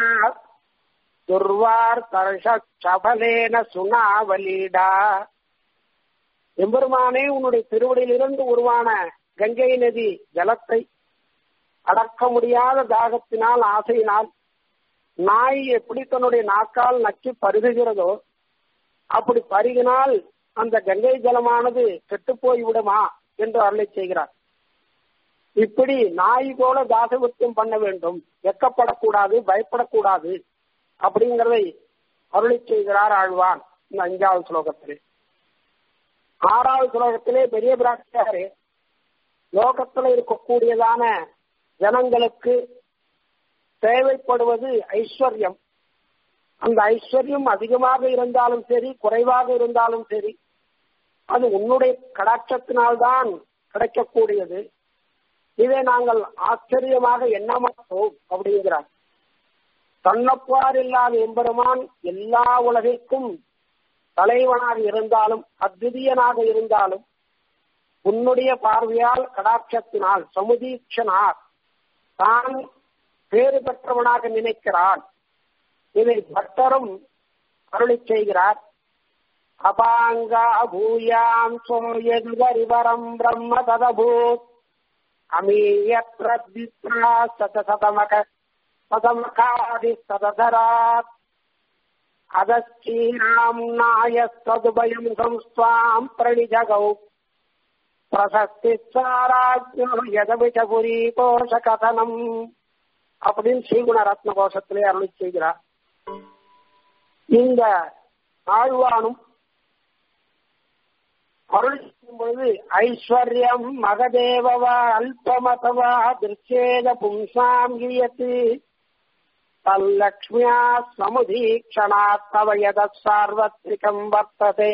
துர்வார்த்தபலேன சுனாவலீடா எம்பெருமானே உன்னுடைய திருவடியிலிருந்து உருவான கங்கை நதி ஜலத்தை அடக்க முடியாத தாகத்தினால் ஆசையினால் நாய் எப்படி தன்னுடைய நாக்கால் நக்கி பருகுகிறதோ அப்படி பருகினால் அந்த கங்கை ஜலமானது கெட்டு போய் விடுமா என்று அருளை செய்கிறார் இப்படி நாய் போல தாசவத்தியம் பண்ண வேண்டும் வெக்கப்படக்கூடாது பயப்படக்கூடாது அப்படிங்கிறதை அருளை செய்கிறார் ஆழ்வான் இந்த அஞ்சாவது ஸ்லோகத்திலே ஆறாவது ஸ்லோகத்திலே பெரிய பிராட்டியாரு லோகத்துல இருக்கக்கூடியதான ஜனங்களுக்கு தேவைப்படுவது ஐஸ்வர்யம் அந்த ஐஸ்வர்யம் அதிகமாக இருந்தாலும் சரி குறைவாக இருந்தாலும் சரி அது உன்னுடைய கடாட்சத்தினால்தான் கிடைக்கக்கூடியது இதை நாங்கள் ஆச்சரியமாக எண்ண மாட்டோம் அப்படிங்கிறார் தன்னப்பார் இல்லாத எம்பெருமான் எல்லா உலகிற்கும் தலைவனாக இருந்தாலும் அத்விதீயனாக இருந்தாலும் உன்னுடைய பார்வையால் கடாட்சத்தினால் சமுதீட்சனார் தான் பேறு பெற்றவனாக நினைக்கிறான் இதை பட்டரும் அருளி செய்கிறார் அபாங்கா பூயாம் சோயதுவரிவரம் பிரம்ம ததபூத் அமீயத்ரத்வித்ரா சதசதமக சதமகாதி சததராத் அதஸ்தீனாம் நாயஸ்ததுபயம் சம்ஸ்வாம் பிரணிஜகௌ பிரசஸ்தி சாராஜ்யோ யதவிஷபுரி கோஷ கதனம் அப்படின்னு ஸ்ரீகுண ரத்ன கோஷத்திலே அருளி செய்கிறார் இந்த ஆழ்வானும் அருள் செய்யும் பொழுது ஐஸ்வர்யம் மகதேவவா அல்பமதவா திருச்சேத பும்சாம் கிரியத்து தல்லக்ஷ்மியா சமுதீக்ஷணாத் தவ யத சார்வத்ரிகம் வர்த்ததே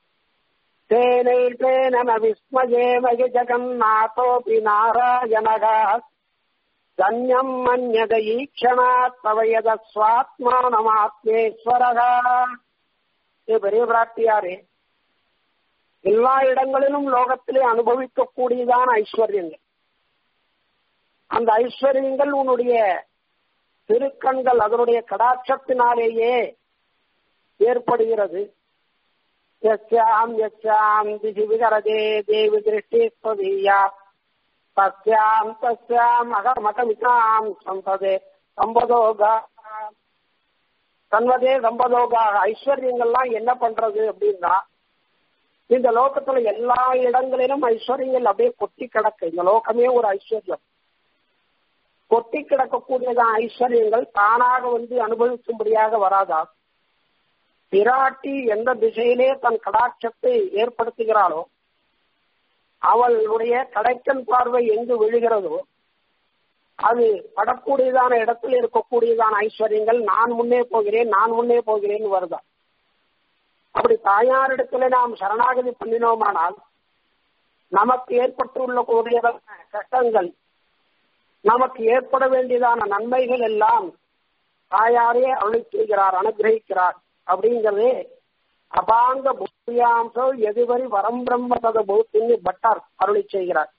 तेनैतेन न विस्मयेम हि जगन्नाथोऽपि नारायणः धन्यम् मन्यदयीक्षणात् तव यदस्वात्मानमात्मेश्वरः இது பெரிய பிராட்டியாரே எல்லா இடங்களிலும் லோகத்திலே அனுபவிக்கக்கூடியதான ஐஸ்வர்யங்கள் அந்த ஐஸ்வர்யங்கள் உன்னுடைய திருக்கண்கள் அதனுடைய கடாட்சத்தினாலேயே ஏற்படுகிறது यस्याम् यस्याम् दिशि विगरदे देवि दृष्टिस्त्वदीया तस्याम् तस्याम् अகமகமிதாம் சம்பதே சம்பதோகா சன்வதே சம்பதோகாக ஐஸ்வர்யங்கள்லாம் என்ன பண்றது அப்படின்னா இந்த லோகத்துல எல்லா இடங்களிலும் ஐஸ்வர்யங்கள் அப்படியே கொட்டி கிடக்கு இந்த லோகமே ஒரு ஐஸ்வர்யம் கொட்டி கிடக்கக்கூடியதான் ஐஸ்வர்யங்கள் தானாக வந்து அனுபவிக்கும்படியாக வராதா பிராட்டி எந்த திசையிலே தன் கடாட்சத்தை ஏற்படுத்துகிறாளோ அவளுடைய கடைக்கன் பார்வை எங்கு விழுகிறதோ அது படக்கூடியதான இடத்தில் இருக்கக்கூடியதான ஐஸ்வர்யங்கள் நான் முன்னே போகிறேன் நான் முன்னே போகிறேன் வருதா அப்படி தாயாரிடத்துல நாம் சரணாகதி பண்ணினோமானால் நமக்கு ஏற்பட்டுள்ள கூடியதான கஷ்டங்கள் நமக்கு ஏற்பட வேண்டியதான நன்மைகள் எல்லாம் தாயாரே அருளி செய்கிறார் அனுகிரகிக்கிறார் அப்படிங்கிறது அபாங்க பூயாம்சோ எதுவரி வரம் பிரம்ம தத பூத்தின்னு பட்டார் அருளி செய்கிறார்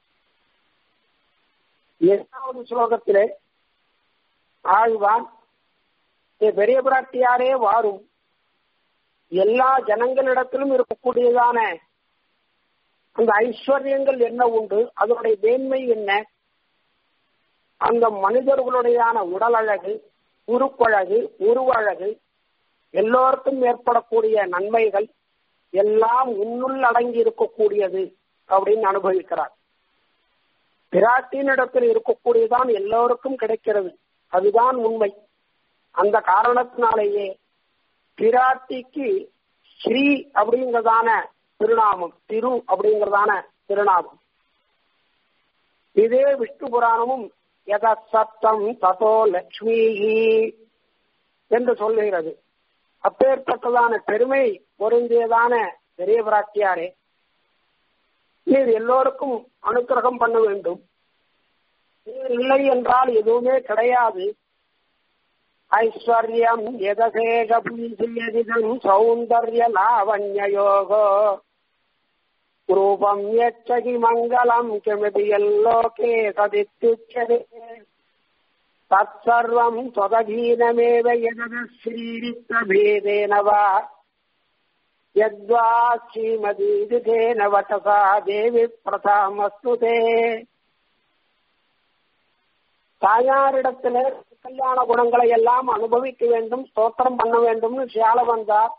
எட்டாவது ஸ்லோகத்திலே ஆழ்வான் பெரிய பிராட்டியாரே வாரும் எல்லா ஜனங்களிடத்திலும் இருக்கக்கூடியதான அந்த ஐஸ்வர்யங்கள் என்ன உண்டு அதனுடைய மேன்மை என்ன அந்த மனிதர்களுடையதான உடல் அழகு உருப்பழகு உருவழகு எல்லோருக்கும் ஏற்படக்கூடிய நன்மைகள் எல்லாம் உன்னுள் அடங்கி இருக்கக்கூடியது அப்படின்னு அனுபவிக்கிறார் பிராட்டினிடத்தில் இருக்கக்கூடியதான் எல்லோருக்கும் கிடைக்கிறது அதுதான் உண்மை அந்த காரணத்தினாலேயே பிராட்டிக்கு ஸ்ரீ அப்படிங்கிறதான திருநாமம் திரு அப்படிங்கிறதான திருநாமம் இதே விஷ்ணு புராணமும் எத சத்தம் ததோ லக்ஷ்மி என்று சொல்லுகிறது அப்பேற்பட்டதான பெருமை பொருந்தியதான பெரிய பிராட்டியாரே நீர் எல்லோருக்கும் அனுக்கிரகம் பண்ண வேண்டும் நீர் இல்லை என்றால் எதுவுமே கிடையாது ஐஸ்வர்யம் எதசேகம் சௌந்தர்ய லாவண்யயோகோ ரூபம் யச்சகி மங்களம் கிமபி எல்லோகே சதித்யுச்சதே தற்சர்வம் தொதகீனமேவ யதஸ்ரீரித்தபேதேன வா யத்வா ஸ்ரீமதீதிதேன வட்டசா தேவி பிரதாமஸ்து தே தாயாரிடத்துல கல்யாண குணங்களை எல்லாம் அனுபவிக்க வேண்டும் ஸ்தோத்திரம் பண்ண வேண்டும்னு சியால வந்தார்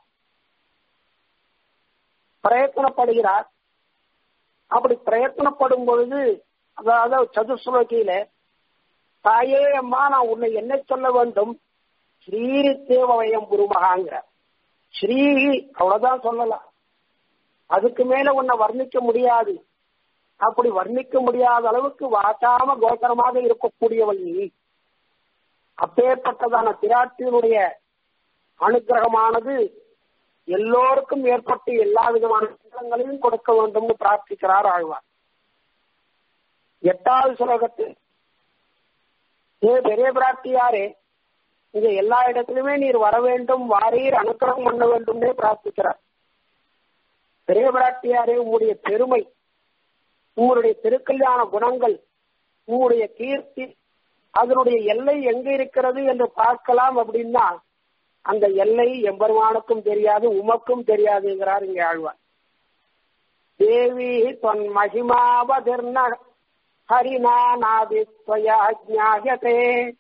பிரயத்தனப்படுகிறார் அப்படி பிரயத்தனப்படும் பொழுது அதாவது சதுஸ்லோகியில தாயே அம்மா நான் உன்னை என்ன சொல்ல வேண்டும் ஸ்ரீரி தேவவயம் குருமகாங்கிற ஸ்ரீ அவ்வளவுதான் சொல்லலாம் அதுக்கு மேல உன்னை வர்ணிக்க முடியாது அப்படி வர்ணிக்க முடியாத அளவுக்கு வாசாம கோச்சரமாக இருக்கக்கூடியவள் நீ அப்பேற்பட்டதான பிராட்டியினுடைய அனுகிரகமானது எல்லோருக்கும் ஏற்பட்டு எல்லா விதமான சங்கங்களையும் கொடுக்க வேண்டும்னு பிரார்த்திக்கிறார் ஆழ்வார் எட்டாவது சுலகத்தில் ஏ பெரிய பிராட்டியாரே இங்க எல்லா இடத்திலுமே நீர் வர வேண்டும் வாரீர் அனுக்கிரகம் பண்ண வேண்டும்னே பிரார்த்திக்கிறார் பெரிய பிராட்டியாரே உங்களுடைய பெருமை உங்களுடைய திருக்கல்யாண குணங்கள் உங்களுடைய கீர்த்தி அதனுடைய எல்லை எங்க இருக்கிறது என்று பார்க்கலாம் அப்படின்னா அந்த எல்லை எம்பெருமானுக்கும் தெரியாது உமக்கும் தெரியாதுங்கிறார் இங்க ஆழ்வார் தேவி தொன் மகிமாவதிர்ண ஹரினா நாதித்வயா ஜாயதே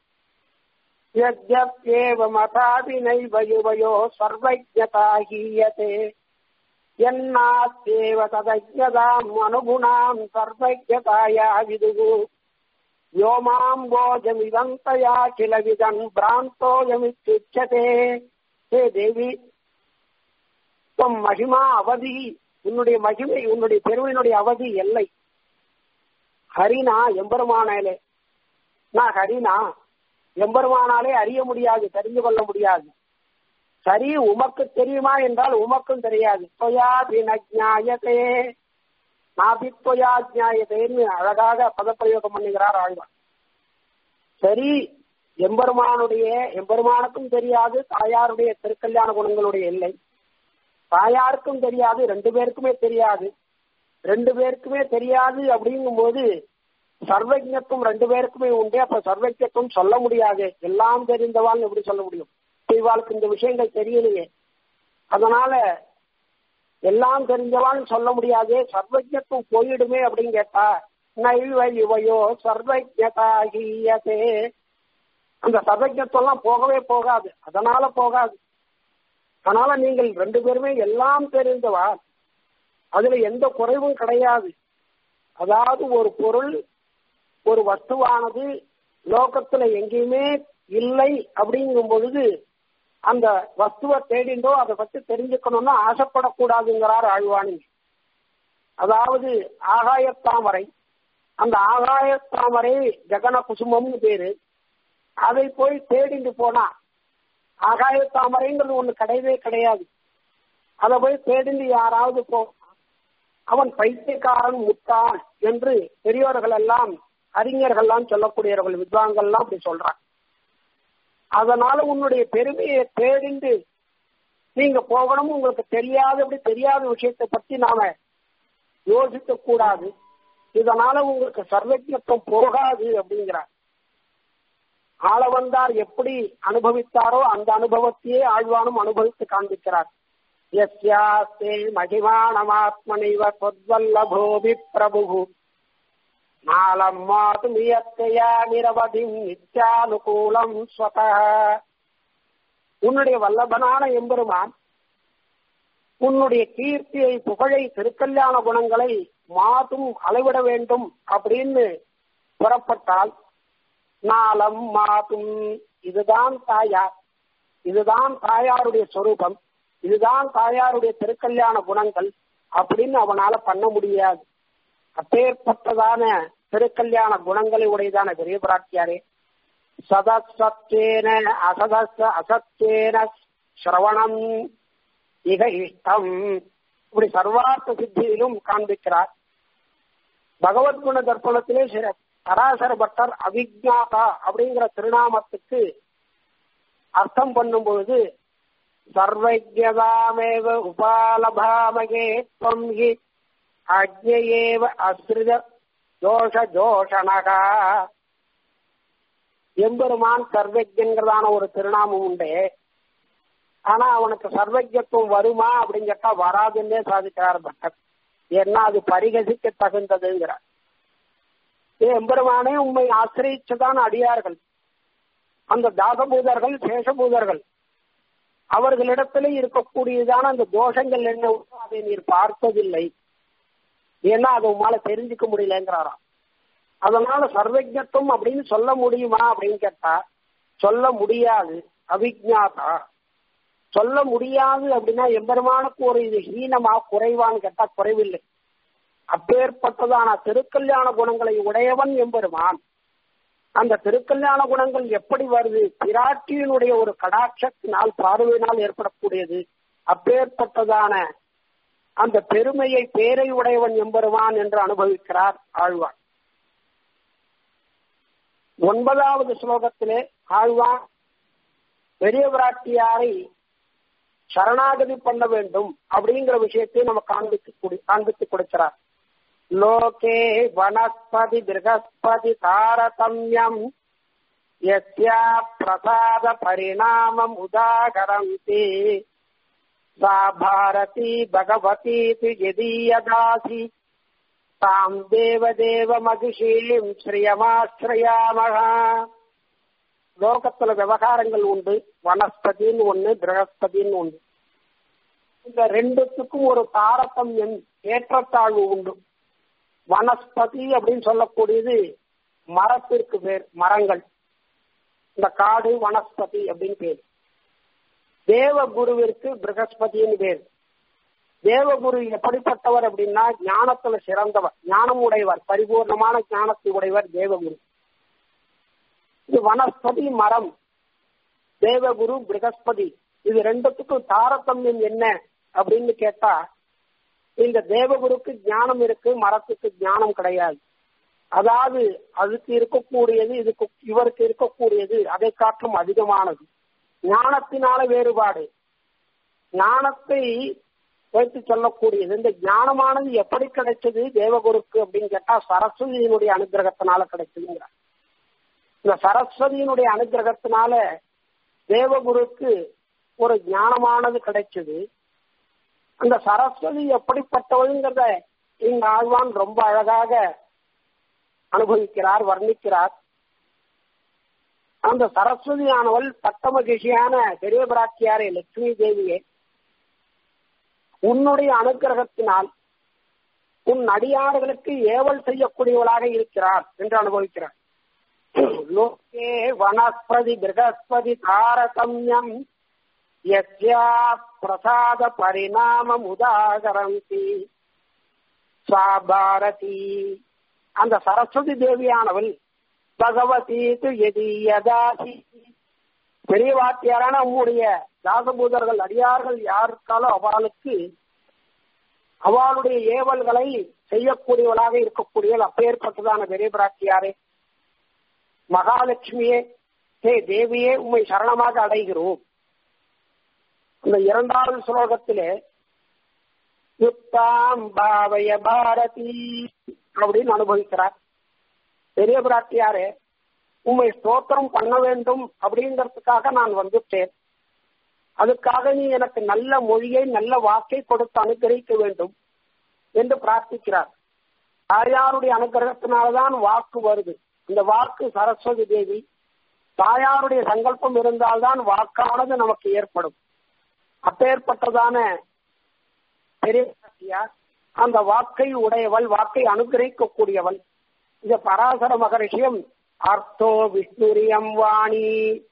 यद्यप्येवमथापि नैव युवयो सर्वज्ञता हीयते यन्नास्त्येव तदज्ञताम् अनुगुणाम् सर्वज्ञताया विदुः व्योमाम्बोजमिदन्तया किल विदन् भ्रान्तोऽयमित्युच्यते हे தேவி துவம் மகிமா அவதி உன்னுடைய மகிமை உன்னுடைய பெருமையினுடைய அவதி எல்லை ஹரினா எம்பெருமானாலே நான் ஹரினா எம்பெருமானாலே அறிய முடியாது தெரிந்து கொள்ள முடியாது சரி உமக்கு தெரியுமா என்றால் உமக்கும் தெரியாது தொயா பினஜாயதே நாபித்வயா ஜாயதேன்னு அழகாக பதப்பிரயோகம் பண்ணுகிறார் ஆழ்வார் சரி எம்பெருமானுடைய எம்பெருமானுக்கும் தெரியாது தாயாருடைய திருக்கல்யாண குணங்களுடைய எல்லை தாயாருக்கும் தெரியாது ரெண்டு பேருக்குமே தெரியாது ரெண்டு பேருக்குமே தெரியாது அப்படிங்கும் போது சர்வஜத்துவம் ரெண்டு பேருக்குமே உண்டு அப்ப சர்வஜத்துவம் சொல்ல முடியாது எல்லாம் தெரிந்தவாள் எப்படி சொல்ல முடியும் இவாளுக்கு இந்த விஷயங்கள் தெரியலையே அதனால எல்லாம் தெரிஞ்சவான்னு சொல்ல முடியாது சர்வஜத்துவம் போயிடுமே அப்படின்னு கேட்டா நைவ இவையோ சர்வஜதாகியதே அந்த சர்வஜத்துவம் போகவே போகாது அதனால போகாது அதனால நீங்கள் ரெண்டு பேருமே எல்லாம் தெரிந்தவா அதுல எந்த குறைவும் கிடையாது அதாவது ஒரு பொருள் ஒரு வஸ்துவானது லோகத்துல எங்கேயுமே இல்லை அப்படிங்கும் பொழுது அந்த வஸ்துவை தேடிண்டோ அதை பத்தி தெரிஞ்சுக்கணும்னு ஆசைப்படக்கூடாதுங்கிறார் ஆழ்வாணி அதாவது ஆகாயத்தாமரை அந்த ஆகாயத்தாமரை ஜெகன குசுமம்னு பேரு அதை போய் தேடிண்டு போனா ஆகாயத்தாமரைங்கிறது ஒண்ணு கிடையவே கிடையாது அதை போய் தேடிண்டு யாராவது போ அவன் பைத்தியக்காரன் முட்டான் என்று பெரியோர்கள் எல்லாம் அறிஞர்கள் எல்லாம் சொல்லக்கூடியவர்கள் வித்வான்கள் எல்லாம் அப்படி சொல்றாங்க அதனால உன்னுடைய பெருமையை தேடிந்து நீங்க போகணும் உங்களுக்கு தெரியாதபடி தெரியாத விஷயத்தை பத்தி நாம யோசிக்க கூடாது இதனால உங்களுக்கு சர்வஜத்துவம் போகாது அப்படிங்கிறார் ஆள வந்தார் எப்படி அனுபவித்தாரோ அந்த அனுபவத்தையே ஆழ்வானும் அனுபவித்து காண்பிக்கிறார் यस्यास्ते महिमानमात्मनिव त्वद्वल्लभोऽपि प्रभुः नालम् मातुमियत्तया நிரவதிம் நித்யானுகூலம் ஸ்வதः உன்னுடைய வல்லபனான எம்பெருமான் உன்னுடைய கீர்த்தியை புகழை திருக்கல்யாண குணங்களை மாதும் அளவிட வேண்டும் அப்படின்னு புறப்பட்டால் நாளம் மாதும் இதுதான் தாயார் இதுதான் தாயாருடைய சொரூபம் இதுதான் தாயாருடைய திருக்கல்யாண குணங்கள் அப்படின்னு அவனால பண்ண முடியாது அப்பேற்பட்டதான திருக்கல்யாண குணங்களை உடையதான பெரிய பிராட்டியாரே சதசத்தேன அசதச அசத்தேன சிரவணம் இக இஷ்டம் இப்படி சர்வார்த்த சித்தியிலும் காண்பிக்கிறார் பகவத்குண தர்ப்பணத்திலே சில பராசர பட்டர் அவிஜாதா அப்படிங்கிற திருநாமத்துக்கு அர்த்தம் பண்ணும் பொழுது சர்வஜதாமேவ உபாலபாமகே त्वं हि அஜ்ஞேவ அஸ்ருத தோஷ ஜோஷணகா எம்பெருமான் சர்வஜங்கிறதான ஒரு திருநாமம் உண்டு ஆனா அவனுக்கு சர்வஜத்துவம் வருமா அப்படின்னு கேட்டா வராதுன்னே சாதிக்கிறார் பட்டர் ஏன்னா அது பரிகசிக்க தகுந்ததுங்கிறார் ஏ எம்பெருமானே உண்மை ஆசிரியச்சுதான் அடியார்கள் அந்த தாசபூதர்கள் சேஷபூதர்கள் அவர்களிடத்துல இருக்கக்கூடியதான அந்த தோஷங்கள் என்ன அதை நீர் பார்த்ததில்லை ஏன்னா அது உமால தெரிஞ்சுக்க முடியலங்கிறாராம் அதனால சர்வஜத்துவம் அப்படின்னு சொல்ல முடியுமா அப்படின்னு கேட்டா சொல்ல முடியாது அவிஜாதா சொல்ல முடியாது அப்படின்னா எம்பெருமானுக்கு ஒரு இது ஹீனமா குறைவான்னு கேட்டா குறைவில்லை அப்பேற்பட்டதான திருக்கல்யாண குணங்களை உடையவன் எம்பெருமான் அந்த திருக்கல்யாண குணங்கள் எப்படி வருது பிராட்டியினுடைய ஒரு கடாட்சத்தினால் பார்வையினால் ஏற்படக்கூடியது அப்பேற்பட்டதான அந்த பெருமையை பேரை உடையவன் எம்பெருமான் என்று அனுபவிக்கிறார் ஆழ்வார் ஒன்பதாவது ஸ்லோகத்திலே ஆழ்வான் பெரிய பிராட்டியாரை சரணாகதி பண்ண வேண்டும் அப்படிங்கிற விஷயத்தை நம்ம காண்பித்து காண்பித்து கொடுக்கிறார் லோகே வனஸ்பதி பிருகஸ்பதி தாரதமியம் யஸ்யா பிரசாத பரிணாமம் உதாகரந்தி சா பாரதி பகவதீதி யதீயதாசி தாம் தேவதேவ மகிஷீம் ஸ்ரீயமாஸ்ரயாமக லோகத்துல விவகாரங்கள் உண்டு வனஸ்பதின்னு ஒண்ணு பிரகஸ்பதின்னு ஒண்ணு இந்த ரெண்டுத்துக்கும் ஒரு தாரதமியம் ஏற்றத்தாழ்வு உண்டு வனஸ்பதி அப்படின்னு சொல்லக்கூடியது மரத்திற்கு பேர் மரங்கள் இந்த காடு வனஸ்பதி அப்படின்னு பேர் தேவகுருவிற்கு பிரகஸ்பதின்னு பேர் தேவகுரு எப்படிப்பட்டவர் அப்படின்னா ஞானத்துல சிறந்தவர் ஞானம் உடையவர் பரிபூர்ணமான ஞானத்தை உடையவர் தேவகுரு இது வனஸ்பதி மரம் தேவகுரு பிரகஸ்பதி இது ரெண்டுத்துக்கும் தாரதமியம் என்ன அப்படின்னு கேட்டா இந்த தேவகுருக்கு ஞானம் இருக்கு மரத்துக்கு ஞானம் கிடையாது அதாவது அதுக்கு இருக்கக்கூடியது இதுக்கு இவருக்கு இருக்கக்கூடியது அதை காற்றும் அதிகமானது ஞானத்தினால வேறுபாடு ஞானத்தை வைத்து சொல்லக்கூடியது இந்த ஞானமானது எப்படி கிடைச்சது தேவகுருக்கு அப்படின்னு கேட்டா சரஸ்வதியினுடைய அனுகிரகத்தினால கிடைச்சதுங்கிறார் இந்த சரஸ்வதியினுடைய அனுகிரகத்தினால தேவகுருக்கு ஒரு ஞானமானது கிடைச்சது அந்த சரஸ்வதி எப்படிப்பட்டவள்ங்கிறத இங்க ஆழ்வான் ரொம்ப அழகாக அனுபவிக்கிறார் வர்ணிக்கிறார் அந்த சரஸ்வதியானவள் பட்ட மகிழ்ச்சியான பெரிய பிராட்டியாரே லட்சுமி தேவியே உன்னுடைய அனுகிரகத்தினால் உன் அடியார்களுக்கு ஏவல் செய்யக்கூடியவளாக இருக்கிறார் என்று அனுபவிக்கிறார் லோகே வனஸ்பதி பிரகஸ்பதி தாரதமியம் யஸ்யா பிரசாத பரிணாமம் உதாகரந்தி சா பாரதி அந்த சரஸ்வதி தேவியானவள் பகவதி எதியதாசி பெரிய வாத்தியாரான உம்முடைய தாசபூதர்கள் அடியார்கள் யாருக்காலும் அவளுக்கு அவளுடைய ஏவல்களை செய்யக்கூடியவளாக இருக்கக்கூடியவள் அப்பேற்பட்டதான பெரிய பிராட்டியாரே மகாலட்சுமியே ஹே தேவியே உண்மை சரணமாக அடைகிறோம் இந்த இரண்டாவது ஸ்லோகத்திலே யுக்தாம் பாவய பாரதி அப்படின்னு அனுபவிக்கிறார் பெரிய பிராட்டியாரே உண்மை ஸ்தோத்திரம் பண்ண வேண்டும் அப்படிங்கிறதுக்காக நான் வந்துட்டேன் அதுக்காக நீ எனக்கு நல்ல மொழியை நல்ல வாக்கை கொடுத்து அனுகிரகிக்க வேண்டும் என்று பிரார்த்திக்கிறார் தாயாருடைய அனுகிரகத்தினால்தான் வாக்கு வருது இந்த வாக்கு சரஸ்வதி தேவி தாயாருடைய சங்கல்பம் இருந்தால்தான் வாக்கானது நமக்கு ஏற்படும் அப்பேற்பட்டதான பெரிய அந்த வாக்கை உடையவள் வாக்கை அனுகிரகிக்கக்கூடியவள் இந்த பராசர மகரிஷியம் அர்த்தோ விஷ்ணுரியம் வாணி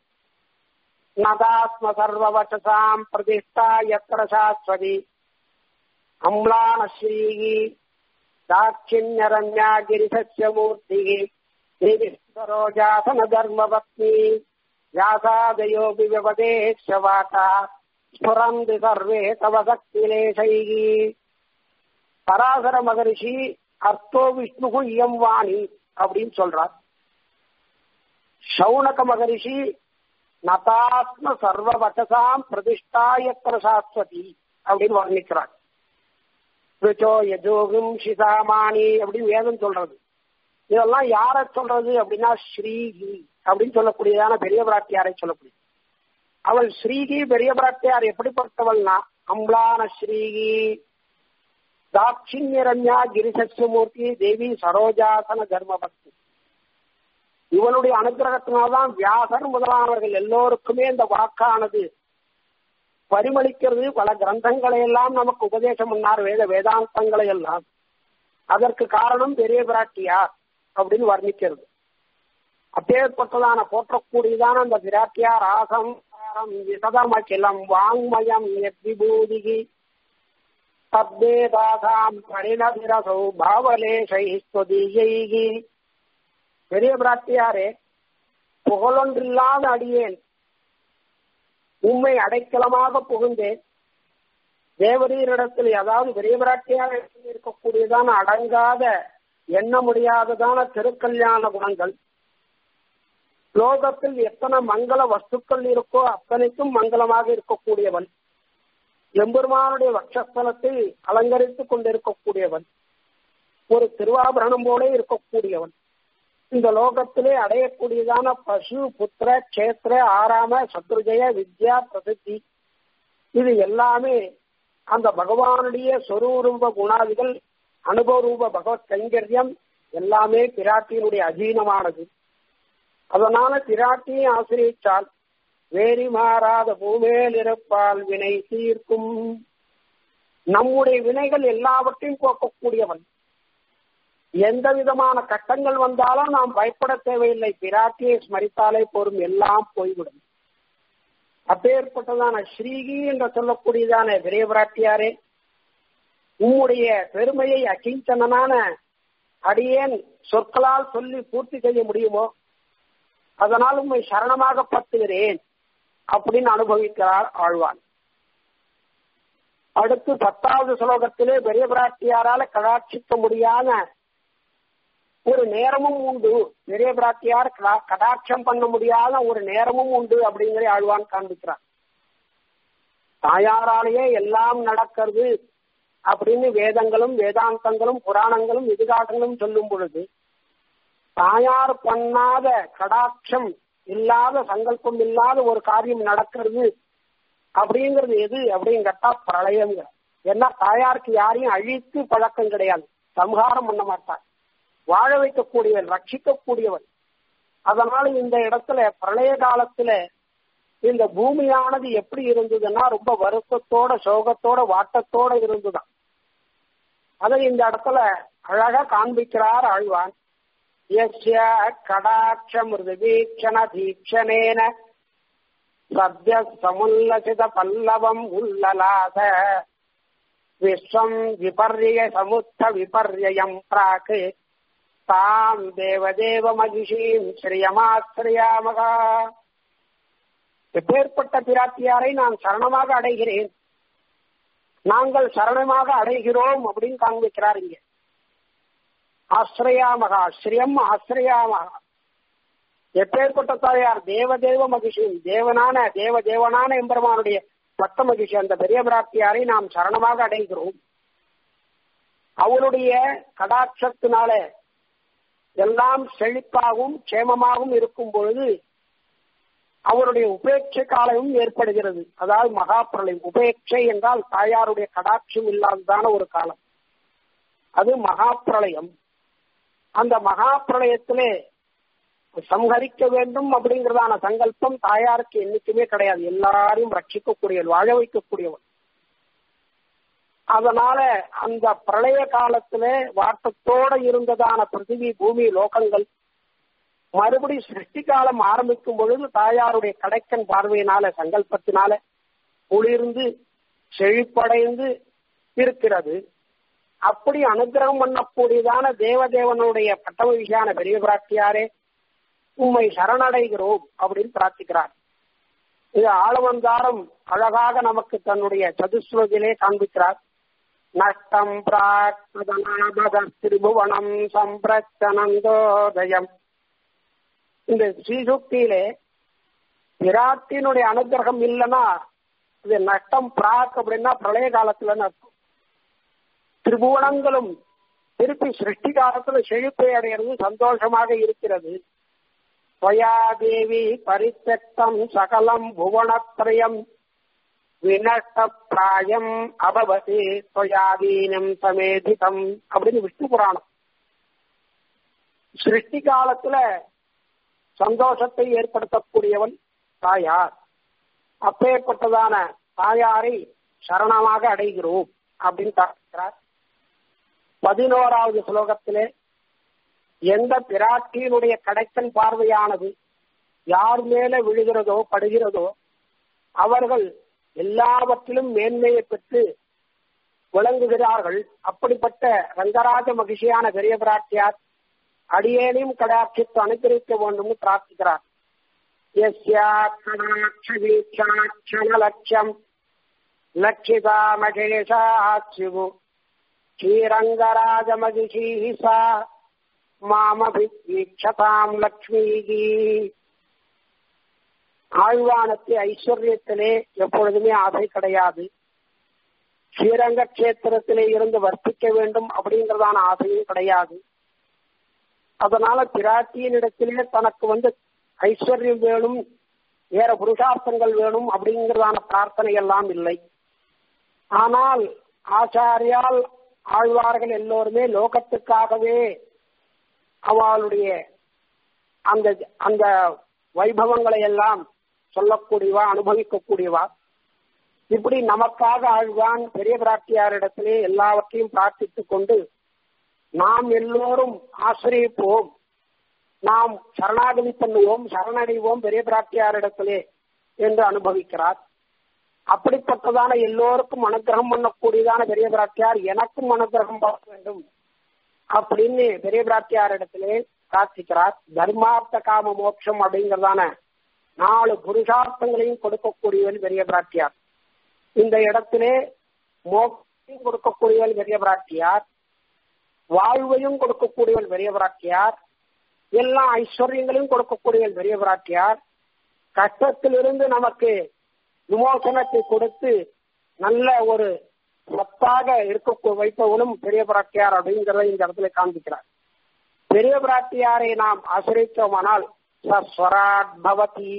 நதாத்ம சர்வவச்சசாம் பிரதிஷ்டா யத்திர சாஸ்வதி அம்லானஸ்ரீகி தாட்சிண்யரண்யா கிரிசஸ்ய மூர்த்திகி ஸ்ரீவிஸ்வரோஜாசன தர்மபத்னி व्यासादयोऽपि व्यपदेश्यवाका स्फुरन्ति सर्वे तव சக்திலேசைः பராசர மகரிஷி அர்த்தோ விஷ்ணுகு இயம் வாணி அப்படின்னு சொல்றார் சௌனக மகரிஷி நதாத்ம சர்வ வச்சசாம் பிரதிஷ்டாயத்திர சாஸ்வதி அப்படின்னு வர்ணிக்கிறார் ருச்சோ யஜோகும் சிதாமானி அப்படின்னு வேதம் சொல்றது இதெல்லாம் யார சொல்றது அப்படின்னா ஸ்ரீகி அப்படின்னு சொல்லக்கூடியதான பெரிய பிராட்டியாரை சொல்லக்கூடிய அவள் ஸ்ரீகி பெரிய பிராட்டியார் எப்படிப்பட்டவள்னா அம்லான ஸ்ரீகி தாட்சிண்யரண்யா கிரிசஸ்யமூர்த்தி தேவி சரோஜாசன தர்மபக்தி இவனுடைய அனுகிரகத்தினால்தான் வியாசர் முதலானவர்கள் எல்லோருக்குமே இந்த வாக்கானது பரிமளிக்கிறது பல கிரந்தங்களை எல்லாம் நமக்கு உபதேசம் பண்ணார் வேத வேதாந்தங்களை எல்லாம் அதற்கு காரணம் பெரிய பிராட்டியார் அப்படின்னு வர்ணிக்கிறது அப்பேற்பட்டதான போற்றக்கூடியதான அந்த பிராட்டியார் ஆசம் விசதமகிலம் வாங்மயம் விபூதிகி தத்தேதாசாம் பரிணதிரசௌ பாவலேஷை ஸ்வதீயைகி பெரிய பிராட்டியாரே புகழொன்றில்லாத அடியேன் உண்மை அடைக்கலமாக புகுந்தேன் தேவரீரிடத்தில் அதாவது பெரிய பிராட்டியாக இருக்கக்கூடியதான அடங்காத எண்ண முடியாததான திருக்கல்யாண குணங்கள் லோகத்தில் எத்தனை மங்கள வஸ்துக்கள் இருக்கோ அத்தனைக்கும் மங்களமாக இருக்கக்கூடியவன் எம்பெருமானுடைய வட்சஸ்தலத்தை அலங்கரித்துக் கொண்டிருக்கக்கூடியவன் ஒரு திருவாபரணம் போல இருக்கக்கூடியவன் இந்த லோகத்திலே அடையக்கூடியதான பசு புத்திர கஷேத்திர ஆராம சத்ருஜய வித்யா பிரசித்தி இது எல்லாமே அந்த பகவானுடைய சொரூரூப குணாதிகள் அனுபவரூப பகவத் கைங்கரியம் எல்லாமே பிராட்டியினுடைய அதீனமானது அதனால பிராட்டியை ஆசிரியிச்சால் வேரி மாறாத பூமேல் இருப்பால் வினை தீர்க்கும் நம்முடைய வினைகள் எல்லாவற்றையும் போக்கக்கூடியவன் எந்த விதமான கட்டங்கள் வந்தாலும் நாம் பயப்பட தேவையில்லை பிராட்டியை ஸ்மரித்தாலே போரும் எல்லாம் போய்விடும் அப்பேற்பட்டதான ஸ்ரீகி என்று சொல்லக்கூடியதான பெரிய பிராட்டியாரே உம்முடைய பெருமையை அகிஞ்சனான அடியேன் சொற்களால் சொல்லி பூர்த்தி செய்ய முடியுமோ அதனால் உண்மை சரணமாக பத்துகிறேன் அப்படின்னு அனுபவிக்கிறார் ஆழ்வான் அடுத்து பத்தாவது ஸ்லோகத்திலே பெரிய பிராட்டியாரால கடாட்சிக்க முடியாத ஒரு நேரமும் உண்டு பெரிய பிராட்டியார் கடாட்சம் பண்ண முடியாத ஒரு நேரமும் உண்டு அப்படிங்கிற ஆழ்வான் காண்பிக்கிறார் தாயாராலேயே எல்லாம் நடக்கிறது அப்படின்னு வேதங்களும் வேதாந்தங்களும் புராணங்களும் இதிகாசங்களும் சொல்லும் பொழுது தாயார் பண்ணாத கடாட்சம் இல்லாத சங்கல்பம் இல்லாத ஒரு காரியம் நடக்கிறது அப்படிங்கிறது எது அப்படின்னு கேட்டா பிரளயங்கிற ஏன்னா தாயாருக்கு யாரையும் அழித்து பழக்கம் கிடையாது சம்ஹாரம் பண்ண மாட்டார் வாழ வைக்கக்கூடியவன் ரட்சிக்கக்கூடியவன் அதனால இந்த இடத்துல பிரளய காலத்துல இந்த பூமியானது எப்படி இருந்ததுன்னா ரொம்ப வருத்தத்தோட சோகத்தோட வாட்டத்தோட இருந்துதான் அதை இந்த இடத்துல அழகா காண்பிக்கிறார் ஆழ்வான் यस्य कडाक्षमृदवीक्षणधीक्षणेन सद्यः समुल्लसितपल्लवम् उल्ललास विश्वम् विपर्य समुत्थ विपर्ययम् प्राक् ताम् தேவதேவமகிஷீம் ஸ்ரீயமாஸ்ரயாமக எப்பேற்பட்ட பிராட்டியாரை நான் சரணமாக அடைகிறேன் நாங்கள் சரணமாக அடைகிறோம் அப்படின்னு காண்பிக்கிறார் இங்க ஆசிரியாமகா ஸ்ரீயம் ஆசிரியாமகா எப்பேற்பட்ட தாயார் தேவதேவ மகிஷியும் தேவனான தேவ தேவனான எம்பெருமானுடைய பட்ட மகிழ்ச்சி அந்த பெரிய பிராட்டியாரை நாம் சரணமாக அடைகிறோம் அவருடைய கடாட்சத்தினால எல்லாம் செழிப்பாகவும் க்ஷேமமாகவும் இருக்கும் பொழுது அவருடைய உபேட்சை காலமும் ஏற்படுகிறது அதாவது மகா பிரளயம் உபேட்சை என்றால் தாயாருடைய கடாட்சம் இல்லாததான ஒரு காலம் அது மகா பிரளயம் அந்த மகா பிரளயத்திலே சம்ஹரிக்க வேண்டும் அப்படிங்கிறதான சங்கல்பம் தாயாருக்கு என்னைக்குமே கிடையாது எல்லாரையும் ரட்சிக்கக்கூடியவன் வாழ வைக்கக்கூடியவன் அதனால அந்த பிரளய காலத்துல வாட்டத்தோட இருந்ததான பிருத்திவி பூமி லோகங்கள் மறுபடி சிருஷ்டி காலம் ஆரம்பிக்கும் பொழுது தாயாருடைய கடைக்கன் பார்வையினால சங்கல்பத்தினால குளிர்ந்து செழிப்படைந்து இருக்கிறது அப்படி அனுகிரகம் பண்ணக்கூடியதான தேவதேவனுடைய பட்டமகிஷியான பெரிய பிராட்டியாரே உண்மை சரணடைகிறோம் அப்படின்னு பிரார்த்திக்கிறார் இது ஆளவந்தாரம் அழகாக நமக்கு தன்னுடைய சதுஸ்வதிலே காண்பிக்கிறார் நஷ்டம் பிராக்பதநாபத திரிபுவனம் சம்பிரச்சனந்தோதயம் இந்த ஸ்ரீசுக்தியிலே விராட்டினுடைய அனுகிரகம் இல்லைன்னா இது நஷ்டம் பிராக் அப்படின்னா பிரளய காலத்துலன்னு அர்த்தம் திரிபுவனங்களும் திருப்பி சிருஷ்டி காலத்துல செழிப்பை அடைகிறது சந்தோஷமாக இருக்கிறது त्वया देवी परित्यक्तम् सकलम् भुवनत्रयम् வினஷ்டப்பிராயம் அபவதி தொயாதீனம் சமேதிதம் அப்படின்னு விஷ்ணு புராணம் சிருஷ்டி காலத்துல சந்தோஷத்தை ஏற்படுத்தக்கூடியவன் தாயார் அப்பேற்பட்டதான தாயாரை சரணமாக அடைகிறோம் அப்படின்னு பார்க்கிறார் பதினோராவது ஸ்லோகத்திலே எந்த பிராட்டியினுடைய கடைக்கன் பார்வையானது யார் மேல விழுகிறதோ படுகிறதோ அவர்கள் எல்லாவற்றிலும் மேன்மையை பெற்று விளங்குகிறார்கள் அப்படிப்பட்ட ரங்கராஜ மகிழ்ச்சியான பெரிய பிராட்டியார் அடியேனையும் கடாட்சித்து அனுகிரகிக்க வேண்டும்னு பிரார்த்திக்கிறார் லட்சம் லட்சிதா மகேஷாட்சிவு ஸ்ரீரங்கராஜ மகிஷீ சா மாமபிக்ஷதாம் லக்ஷ்மிகி ஆழ்வானத்து ஐஸ்வர்யத்திலே எப்பொழுதுமே ஆசை கிடையாது ஸ்ரீரங்க கஷேத்திரத்திலே இருந்து வர்த்திக்க வேண்டும் அப்படிங்கறதான ஆசையும் கிடையாது அதனால பிராட்டியின் இடத்திலே தனக்கு வந்து ஐஸ்வர்யம் வேணும் வேற புருஷார்த்தங்கள் வேணும் அப்படிங்கறதான பிரார்த்தனை எல்லாம் இல்லை ஆனால் ஆச்சாரியால் ஆழ்வார்கள் எல்லோருமே லோகத்துக்காகவே அவளுடைய அந்த அந்த வைபவங்களை எல்லாம் சொல்லக்கூடியவா அனுபவிக்கக்கூடியவா இப்படி நமக்காக ஆழ்வான் பெரிய பிராட்டியாரிடத்திலே எல்லாவற்றையும் பிரார்த்தித்துக் கொண்டு நாம் எல்லோரும் ஆசிரியப்போம் நாம் சரணாகதி பண்ணுவோம் சரணடைவோம் பெரிய பிராட்டியாரிடத்திலே என்று அனுபவிக்கிறார் அப்படிப்பட்டதான எல்லோருக்கும் அனுகிரகம் பண்ணக்கூடியதான பெரிய பிராட்டியார் எனக்கும் அனுகிரகம் பார்க்க வேண்டும் அப்படின்னு பெரிய பிராட்டியார் இடத்திலே பிரார்த்திக்கிறார் தர்மார்த்த காம மோட்சம் அப்படிங்கறதான நாலு புருஷார்த்தங்களையும் கொடுக்கக்கூடியவன் பெரிய பிராட்டியார் இந்த இடத்திலே மோட்சம் கொடுக்கக்கூடியவன் பெரிய பிராட்டியார் வாழ்வையும் கொடுக்கக்கூடியவன் பெரிய பிராட்டியார் எல்லா ஐஸ்வர்யங்களையும் கொடுக்கக்கூடியவன் பெரிய பிராட்டியார் கஷ்டத்திலிருந்து நமக்கு விமோசனத்தை கொடுத்து நல்ல ஒரு சத்தாக இருக்க வைப்பவனும் பெரிய பிராட்டியார் அப்படிங்கிறத இந்த இடத்துல காண்பிக்கிறார் பெரிய பிராட்டியாரை நாம் ஆசிரியத்தோமானால் சஸ்வராட் பவதி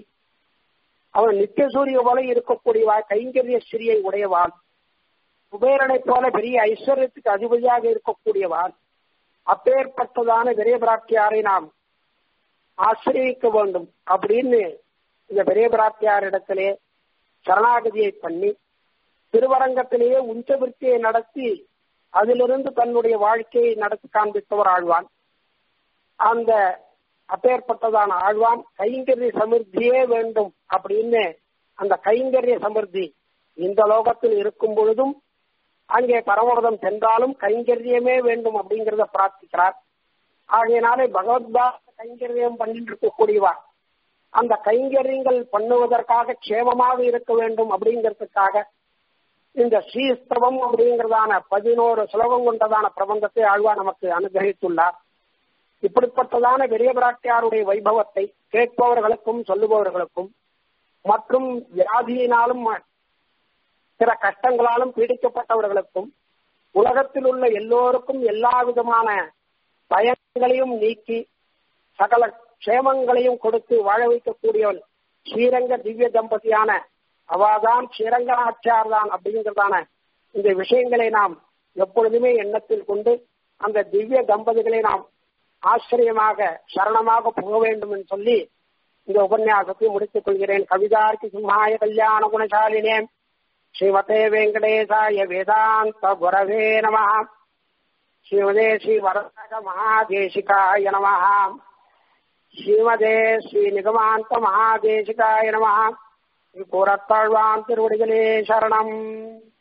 அவன் நித்திய சூரிய போல இருக்கக்கூடியவா கைங்கரிய ஸ்ரீயை உடையவான் குபேரனை போல பெரிய ஐஸ்வர்யத்துக்கு அதிபதியாக இருக்கக்கூடியவான் அப்பேற்பட்டதான பெரிய பிராட்டியாரை நாம் ஆசிரியக்க வேண்டும் அப்படின்னு இந்த பெரிய பிராட்டியார் இடத்திலே சரணாகதியை பண்ணி திருவரங்கத்திலேயே உஞ்சவிற்கையை நடத்தி அதிலிருந்து தன்னுடைய வாழ்க்கையை நடத்தி காண்பித்தவர் ஆழ்வான் அந்த அப்பேற்பட்டதான ஆழ்வான் கைங்கரிய சமிருத்தியே வேண்டும் அப்படின்னு அந்த கைங்கரிய சமிருத்தி இந்த லோகத்தில் இருக்கும் பொழுதும் அங்கே பரமபதம் சென்றாலும் கைங்கரியமே வேண்டும் அப்படிங்கிறத பிரார்த்திக்கிறார் ஆகையினாலே பகவத்பாத கைங்கரியம் பண்ணிட்டு இருக்கக்கூடியவா அந்த கைங்கரியங்கள் பண்ணுவதற்காக க்ஷேமமாக இருக்க வேண்டும் அப்படிங்கிறதுக்காக இந்த ஸ்ரீஸ்தவம் அப்படிங்கிறதான பதினோரு சுலபம் கொண்டதான பிரபந்தத்தை ஆழ்வா நமக்கு அனுகிரகித்துள்ளார் இப்படிப்பட்டதான பெரிய பிராட்டியாருடைய வைபவத்தை கேட்பவர்களுக்கும் சொல்லுபவர்களுக்கும் மற்றும் வியாதியினாலும் சில கஷ்டங்களாலும் பீடிக்கப்பட்டவர்களுக்கும் உலகத்தில் உள்ள எல்லோருக்கும் எல்லா விதமான பயங்களையும் நீக்கி சகல க்ஷேமங்களையும் கொடுத்து வாழ வைக்கக்கூடியவன் ஸ்ரீரங்க திவ்ய தம்பதியான அவாதான் ஸ்ரீரங்கநாச்சியார் தான் அப்படிங்கிறதான இந்த விஷயங்களை நாம் எப்பொழுதுமே எண்ணத்தில் கொண்டு அந்த திவ்ய தம்பதிகளை நாம் ஆச்சரியமாக சரணமாக போக வேண்டும் என்று சொல்லி இந்த உபன்யாசத்தை முடித்துக் கொள்கிறேன் கவிதார்த்தி சிம்ஹாய கல்யாண குணசாலினே ஸ்ரீமதே வெங்கடேசாய வேதாந்த குரவே நம ஸ்ரீமதே ஸ்ரீ வரதக மகாதேசிகாய நம ஸ்ரீமதே ஸ்ரீ நிகமாந்த மகாதேசிகாய நம கூறத்தாழ்வான் திருவடிகளே சரணம்